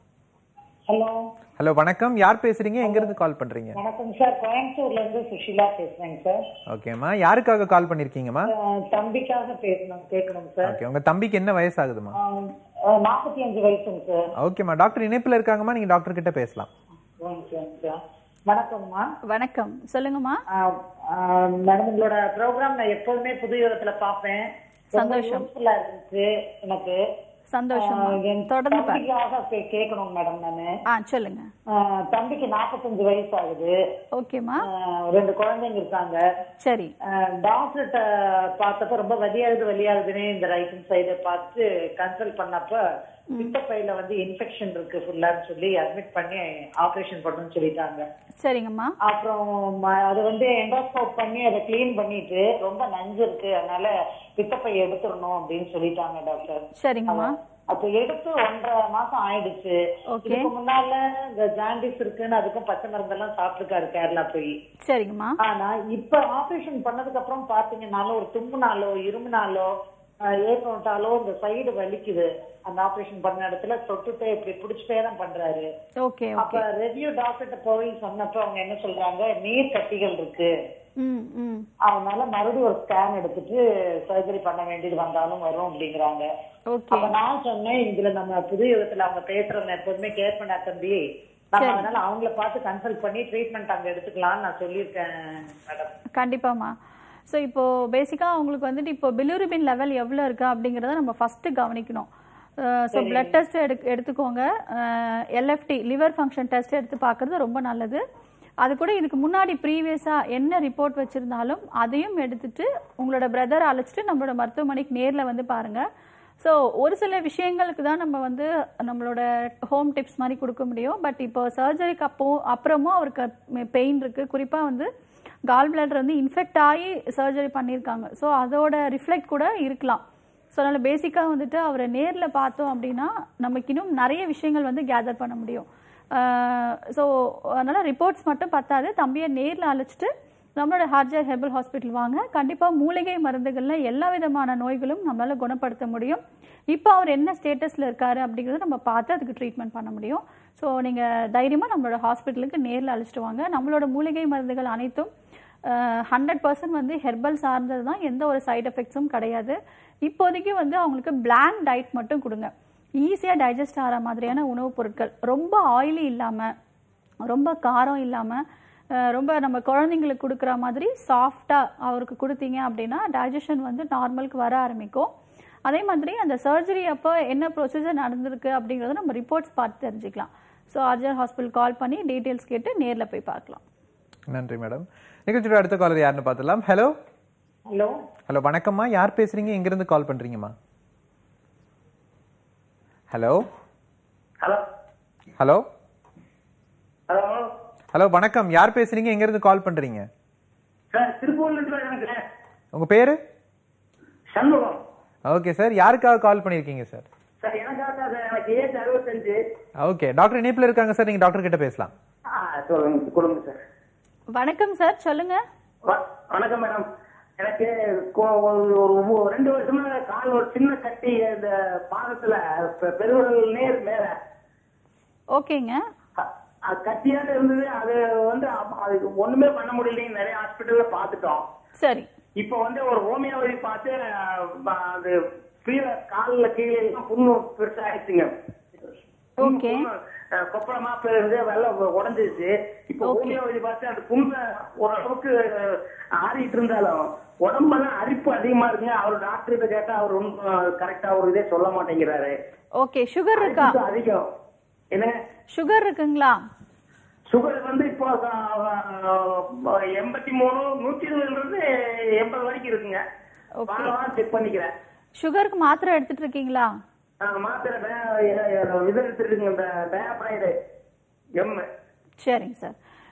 S10: ஹலோ
S1: ஹலோ வணக்கம் யார் பேசுறீங்க எங்க இருந்து கால் பண்றீங்க
S10: வணக்கம் சார் கோயம்புத்தூர்ல இருந்து சுஷிலா பேசுறேங்க சார்
S1: ஓகேம்மா யாருக்காக கால் பண்ணிருக்கீங்கம்மா
S10: அஹ் தம்பிக்காக பேசணும் கேட்கணும் சார்
S1: ஓகே உங்க தம்பிக்கு என்ன வயசாகுதுமா
S10: நாற்பத்தி அஞ்சு வயசுங்க சார்
S1: ஓகேம்மா டாக்டர் இணைப்புல இருக்காங்கம்மா நீங்க டாக்டர் கிட்ட பேசலாம்
S10: ஓகேங்க சார் வணக்கம்மா
S2: வணக்கம் சொல்லுங்கம்மா
S10: மேடம் உங்களோட ப்ரோக்ராம் நான் எப்போதுமே புது விதத்துல பார்ப்பேன்
S2: சந்தோஷம்.
S10: யூஸ்ஃபுல்லா இருந்துச்சு எனக்கு
S2: சந்தோஷம்
S10: அஹ் என்
S2: தொடர்ந்து பாருங்க
S10: தம்பிக்காக கே- கேட்கணும் மேடம் நானு
S2: ஆ சொல்லுங்க
S10: அஹ் தம்பிக்கு நாற்பத்தஞ்சு வயசு ஆகுது
S2: ஓகேம்மா
S10: அஹ் ரெண்டு குழந்தைங்க இருக்காங்க
S2: சரி
S10: டாக்டர்கிட்ட பார்த்தப்ப ரொம்ப வலியாகுது வலியாகுதுன்னு இந்த ரைட் சைடு பார்த்து கன்சல்ட் பண்ணப்ப பித்தப்பையில வந்து இன்ஃபெக்ஷன் இருக்கு ஃபுல்லான்னு சொல்லி அட்மிட் பண்ணி ஆபரேஷன் பண்ணணும்னு சொல்லிட்டாங்க
S2: சரிங்கம்மா
S10: அப்புறம் ம- அது வந்து எண்டோஸ்கோப் பண்ணி அதை க்ளீன் பண்ணிட்டு ரொம்ப நஞ்சு இருக்கு அதனால பித்தப்பை எடுத்துடணும் அப்படின்னு சொல்லிட்டாங்க டாக்டர்
S2: சரிங்கம்மா
S10: அப்ப எடுத்து ஒன்றரை மாசம் ஆயிடுச்சு
S2: Okay.
S10: இதுக்கு முன்னால இந்த ஜாண்டிஸ் இருக்குன்னு அதுக்கும் பச்சை மருந்தெல்லாம் சாப்பிட்டுருக்காரு கேரளா போய்
S2: சரிங்கம்மா
S10: ஆனா இப்ப ஆபரேஷன் பண்ணதுக்கு அப்புறம் பாத்தீங்கன்னாலும் ஒரு தும்முனாலோ இருமுனாலோ ஆஹ் ஏப்பம் விட்டாலோ இந்த சைடு வலிக்குது அந்த ஆபரேஷன் பண்ண இடத்துல தொட்டுட்டே இப்படி பிடிச்சிட்டே தான் பண்றாரு
S2: ஓகே
S10: அப்ப
S2: ஓகே
S10: ரெவ்யூ டாக்டர்கிட்ட போய் சொன்னப்ப அவங்க என்ன சொல்றாங்க நீர் கட்டிகள் இருக்கு
S2: ம் ம்
S10: அதனால மறுபடியும் ஒரு ஸ்கேன் எடுத்துட்டு சர்ஜரி பண்ண வேண்டியது வந்தாலும் வரும் அப்படிங்கிறாங்க
S2: ஓகே
S10: அப்ப நான் சொன்னேன் இதுல நம்ம புது விதத்துல அவங்க பேசுறவங்க எப்போதுமே கேர் பண்ணா தம்பி நம்ம
S2: சரி.
S10: அதனால அவங்கள பார்த்து கன்சல்ட் பண்ணி ட்ரீட்மெண்ட் அங்க எடுத்துக்கலாம்னு நான் சொல்லியிருக்கேன் மேடம்
S2: கண்டிப்பாம்மா ஸோ இப்போ பேசிக்காக அவங்களுக்கு வந்துட்டு இப்போ பிலிருபின் லெவல் எவ்வளோ இருக்கு அப்படிங்கிறத நம்ம ஃபர்ஸ்ட் கவனிக்கணும் ஸோ பிளட் டெஸ்ட் எடு எடுத்துக்கோங்க எல்எஃப்டி லிவர் ஃபங்க்ஷன் டெஸ்ட் எடுத்து பார்க்கறது ரொம்ப நல்லது அது கூட இதுக்கு முன்னாடி ப்ரீவியஸாக என்ன ரிப்போர்ட் வச்சுருந்தாலும் அதையும் எடுத்துட்டு உங்களோட பிரதரை அழைச்சிட்டு நம்மளோட மருத்துவமனைக்கு நேரில் வந்து பாருங்கள் ஸோ ஒரு சில விஷயங்களுக்கு தான் நம்ம வந்து நம்மளோட ஹோம் டிப்ஸ் மாதிரி கொடுக்க முடியும் பட் இப்போ சர்ஜரிக்கு அப்போ அப்புறமும் அவருக்கு பெயின் இருக்குது குறிப்பாக வந்து கால் பிளாடர் வந்து இன்ஃபெக்ட் ஆகி சர்ஜரி பண்ணியிருக்காங்க ஸோ அதோட ரிஃப்ளெக்ட் கூட இருக்கலாம் ஸோ அதனால் பேசிக்காக வந்துட்டு அவரை நேரில் பார்த்தோம் அப்படின்னா நமக்கு இன்னும் நிறைய விஷயங்கள் வந்து கேதர் பண்ண முடியும் ஸோ அதனால் ரிப்போர்ட்ஸ் மட்டும் பத்தாது தம்பியை நேரில் அழைச்சிட்டு நம்மளோட ஹார்ஜர் ஹெர்பல் ஹாஸ்பிட்டல் வாங்க கண்டிப்பாக மூலிகை மருந்துகள்ல எல்லா விதமான நோய்களும் நம்மளால குணப்படுத்த முடியும் இப்போ அவர் என்ன ஸ்டேட்டஸில் இருக்காரு அப்படிங்கிறத நம்ம பார்த்து அதுக்கு ட்ரீட்மெண்ட் பண்ண முடியும் ஸோ நீங்கள் தைரியமாக நம்மளோட ஹாஸ்பிட்டலுக்கு நேரில் அழைச்சிட்டு வாங்க நம்மளோட மூலிகை மருந்துகள் அனைத்தும் ஹண்ட்ரட் பர்சன்ட் வந்து ஹெர்பல் சார்ந்தது தான் எந்த ஒரு சைடு எஃபெக்ட்ஸும் கிடையாது இப்போதைக்கு வந்து அவங்களுக்கு பிளான் டயட் மட்டும் கொடுங்க ஈஸியாக டைஜஸ்ட் ஆகிற மாதிரியான உணவுப் பொருட்கள் ரொம்ப ஆயிலி இல்லாமல் ரொம்ப காரம் இல்லாமல் ரொம்ப நம்ம குழந்தைங்களுக்கு கொடுக்குற மாதிரி சாஃப்டாக அவருக்கு கொடுத்தீங்க அப்படின்னா டைஜஷன் வந்து நார்மலுக்கு வர ஆரம்பிக்கும் அதே மாதிரி அந்த சர்ஜரி அப்போ என்ன ப்ரொசீஜர் நடந்திருக்கு அப்படிங்கிறத நம்ம ரிப்போர்ட்ஸ் பார்த்து தெரிஞ்சுக்கலாம் ஸோ ஆர்ஜர் ஹாஸ்பிட்டல் கால் பண்ணி டீட்டெயில்ஸ் கேட்டு நேரில் போய் பார்க்கலாம்
S1: நன்றி மேடம் நிகழ்ச்சியோட அடுத்த காலர் யாருன்னு பார்த்துடலாம் ஹலோ
S10: ஹலோ
S1: ஹலோ வணக்கம்மா யார் பேசுறீங்க எங்க இருந்து கால் பண்றீங்கம்மா hello
S11: hello
S1: hello
S11: hello
S1: hello வணக்கம் யார் பேசுறீங்க எங்க இருந்து கால் பண்றீங்க
S11: சார் திருப்பூர்ல இருந்து எனக்கு
S1: உங்க பேரு
S11: சண்முகம்
S1: ஓகே சார் யாருக்காக கால் பண்ணிருக்கீங்க சார்
S11: சார் எனக்காக தான் சார் எனக்கு ஏஜ் அறுபத்தஞ்சு
S1: ஓகே டாக்டர் இணைப்புல இருக்காங்க சார் நீங்க டாக்டர் கிட்ட பேசலாம்
S11: ஆ, சொல்லுங்க கொடுங்க சார்
S2: வணக்கம் சார் சொல்லுங்க
S11: வ- வணக்கம் மேடம் எனக்கு கொ- ஒரு ஒரு ஒ- ரெண்டு வருஷமா கால் ஒரு சின்ன கட்டி இந்த பாதத்துல பெ- பெருவிரல் நேர் மேல
S2: ஓகேங்க
S11: அ- அது கட்டியாட்டு இருந்தது அது வந்து அப்- அதுக்கு ஒண்ணுமே பண்ண முடியலைங்க நிறைய ஹாஸ்பிட்டல்ல பாத்துட்டோம்
S2: சரி
S11: இப்போ வந்து ஒரு ஹோமியோபதி பார்த்து அஹ், ப- அது கீழே காலில் கீழே எல்லாம் புண்ணு பெருசா ஆயிடுச்சுங்க
S2: ஓகே
S11: அஹ், கொப்பளமா பெருது வெள்ளம் உடஞ்சிருச்சு இப்போ ஹோமியோபதி பார்த்து அந்த புண்ணு ஓரளவுக்கு அஹ், ஆறிட்டு இருந்தாலும் உடம்பெல்லாம் அரிப்பு அதிகமா இருக்குங்க அவர் டாக்டர் கிட்ட கேட்டா அவர் ஒன்றும் கரெக்டா ஒரு இதே சொல்ல மாட்டேங்கிறாரு
S2: ஓகே சுகர் இருக்கா
S11: அரிப்பு அதிகம் என்ன
S2: சுகர் இருக்குங்களா
S11: சுகர் வந்து இப்போ அஹ், எண்பத்தி மூணு நூத்தி இருபதுல இருந்து எண்பது வரைக்கும் இருக்குங்க வாரம் வாரம் செக் பண்ணிக்கிறேன்
S2: சுகருக்கு மாத்திரை எடுத்துட்டு இருக்கீங்களா
S11: அஹ், மாத்திரை வே- எ- எ- இது எடுத்துருக்குங்க இந்த டயாப்ரைடு எம்
S2: சரிங்க சார்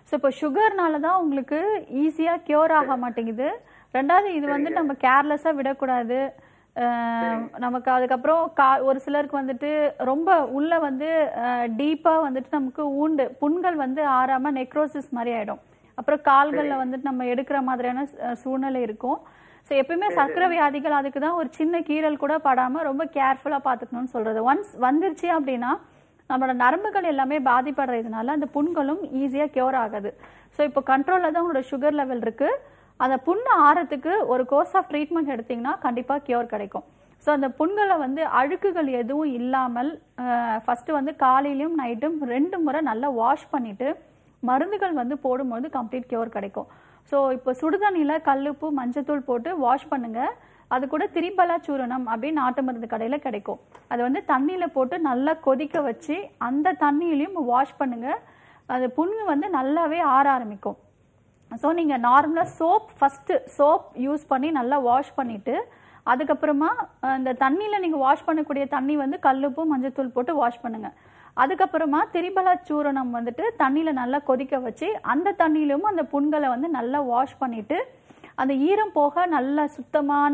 S2: ஸோ இப்போ சுகர்னால தான் உங்களுக்கு ஈஸியாக க்யூர் ஆக மாட்டேங்குது ரெண்டாவது இது வந்து நம்ம கேர்லெஸ்ஸாக விடக்கூடாது அஹ் நமக்கு அதுக்கப்புறம் கா ஒரு சிலருக்கு வந்துட்டு ரொம்ப உள்ள வந்து டீப்பாக வந்துட்டு நமக்கு ஊண்டு புண்கள் வந்து ஆறாம நெக்ரோசிஸ் மாதிரி ஆயிடும் அப்புறம் கால்களில் வந்துட்டு நம்ம எடுக்கிற மாதிரியான அஹ், சூழ்நிலை இருக்கும் ஸோ எப்பயுமே சர்க்கரை வியாதிகள் அதுக்கு தான் ஒரு சின்ன கீறல் கூட படாம ரொம்ப கேர்ஃபுல்லாக பார்த்துக்கணும்னு சொல்றது ஒன்ஸ் வந்துருச்சு அப்படின்னா நம்மளோட நரம்புகள் எல்லாமே பாதிப்படுறதுனால அந்த புண்களும் ஈஸியாக கியூர் ஆகாது ஸோ இப்போ கண்ட்ரோலில் தான் உங்களோட சுகர் லெவல் இருக்கு அந்த புண்ணு ஆறத்துக்கு ஒரு கோர்ஸ் ஆஃப் ட்ரீட்மெண்ட் எடுத்தீங்கன்னா கண்டிப்பாக கியூர் கிடைக்கும் ஸோ அந்த புண்களை வந்து அழுக்குகள் எதுவும் இல்லாமல் ஃபர்ஸ்ட் வந்து காலையிலையும் நைட்டும் ரெண்டு முறை நல்லா வாஷ் பண்ணிட்டு மருந்துகள் வந்து போடும்போது கம்ப்ளீட் கியூர் கிடைக்கும் ஸோ இப்போ சுடுதண்ணியில் கல்லுப்பு மஞ்சத்தூள் போட்டு வாஷ் பண்ணுங்க அது கூட திரிபலா சூரணம் அப்படின்னு நாட்டு மருந்து கடையில் கிடைக்கும் அது வந்து தண்ணியில் போட்டு நல்லா கொதிக்க வச்சு அந்த தண்ணியிலையும் வாஷ் பண்ணுங்க அது புண்ணு வந்து நல்லாவே ஆற ஆரம்பிக்கும் ஸோ நீங்கள் நார்மலாக சோப் ஃபஸ்ட்டு சோப் யூஸ் பண்ணி நல்லா வாஷ் பண்ணிவிட்டு அதுக்கப்புறமா அஹ், இந்த தண்ணியில் நீங்கள் வாஷ் பண்ணக்கூடிய தண்ணி வந்து கல்லுப்பு மஞ்சத்தூள் போட்டு வாஷ் பண்ணுங்க அதுக்கப்புறமா திரிபலா சூரணம் வந்துட்டு தண்ணியில் நல்லா கொதிக்க வச்சு அந்த தண்ணியிலும் அந்த புண்களை வந்து நல்லா வாஷ் பண்ணிட்டு அந்த ஈரம் போக நல்ல சுத்தமான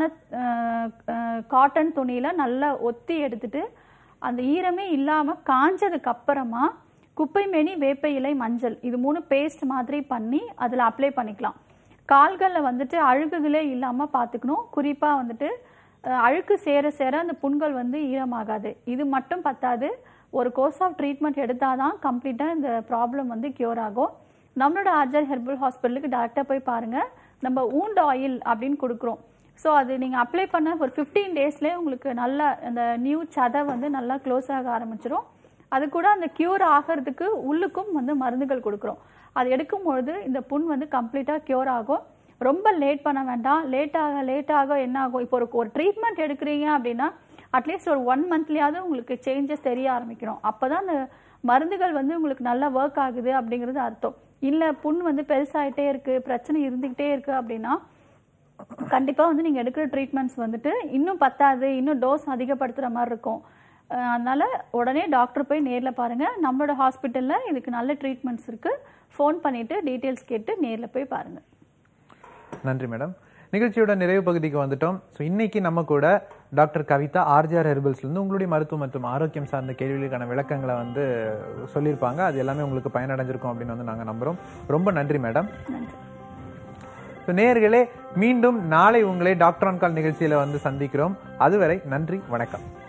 S2: காட்டன் துணியில் நல்லா ஒத்தி எடுத்துட்டு அந்த ஈரமே இல்லாமல் காஞ்சதுக்கு அப்புறமா குப்பைமேனி வேப்ப இலை மஞ்சள் இது மூணு பேஸ்ட் மாதிரி பண்ணி அதில் அப்ளை பண்ணிக்கலாம் கால்களில் வந்துட்டு அழுகுகளே இல்லாமல் பார்த்துக்கணும் குறிப்பாக வந்துட்டு அஹ், அழுக்கு சேர சேர அந்த புண்கள் வந்து ஈரமாகாது இது மட்டும் பத்தாது ஒரு கோர்ஸ் ஆஃப் ட்ரீட்மெண்ட் எடுத்தால் தான் கம்ப்ளீட்டாக இந்த ப்ராப்ளம் வந்து க்யூர் ஆகும் நம்மளோட ஆர்ஜர் ஹெர்பல் ஹாஸ்பிட்டலுக்கு டேரெக்டாக போய் பாருங்கள் நம்ம ஊண்ட் ஆயில் அப்படின்னு கொடுக்குறோம் ஸோ அது நீங்கள் அப்ளை பண்ண ஒரு ஃபிஃப்டீன் டேஸ்லேயே உங்களுக்கு நல்ல அந்த நியூ சதை வந்து நல்லா க்ளோஸ் ஆக ஆரம்பிச்சிரும் அது கூட அந்த க்யூர் ஆகிறதுக்கு உள்ளுக்கும் வந்து மருந்துகள் கொடுக்குறோம் அது எடுக்கும்பொழுது இந்த புண் வந்து கம்ப்ளீட்டாக க்யூர் ஆகும் ரொம்ப லேட் பண்ண வேண்டாம் லேட் ஆக லேட் ஆக என்ன ஆகும் இப்போ ஒரு ஒரு ட்ரீட்மெண்ட் எடுக்கிறீங்க அப்படின்னா அட்லீஸ்ட் ஒரு ஒன் மந்த்லயாவது உங்களுக்கு சேஞ்சஸ் தெரிய ஆரம்பிக்கணும் அப்போ தான் அந்த மருந்துகள் வந்து உங்களுக்கு நல்லா ஒர்க் ஆகுது அப்படிங்கிறது அர்த்தம் இல்லை புண் வந்து பெருசாயிட்டே இருக்கு பிரச்சனை இருந்துக்கிட்டே இருக்கு அப்படின்னா கண்டிப்பாக வந்து நீங்கள் எடுக்கிற ட்ரீட்மெண்ட்ஸ் வந்துட்டு இன்னும் பத்தாது இன்னும் டோஸ் அதிகப்படுத்துகிற மாதிரி இருக்கும் அஹ் அதனால உடனே டாக்டர் போய் நேரில் பாருங்கள் நம்மளோட ஹாஸ்பிட்டலில் இதுக்கு நல்ல ட்ரீட்மெண்ட்ஸ் இருக்குது ஃபோன் பண்ணிவிட்டு டீட்டெயில்ஸ் கேட்டு நேரில் போய் பாருங்கள்
S1: நன்றி மேடம் நிகழ்ச்சியோட நிறைவு பகுதிக்கு வந்துட்டோம் ஸோ இன்னைக்கு நம்ம கூட டாக்டர் கவிதா ஆர்ஜிஆர் ஹெர்பல்ஸ்லேருந்து உங்களுடைய மருத்துவம் மற்றும் ஆரோக்கியம் சார்ந்த கேள்விகளுக்கான விளக்கங்களை வந்து சொல்லியிருப்பாங்க அது எல்லாமே உங்களுக்கு பயனடைஞ்சிருக்கும் அப்படின்னு வந்து நாங்கள் நம்புகிறோம் ரொம்ப நன்றி மேடம் ஸோ நேயர்களே மீண்டும் நாளை உங்களை டாக்டர் ஆன் கால் நிகழ்ச்சியில் வந்து சந்திக்கிறோம் அதுவரை நன்றி வணக்கம்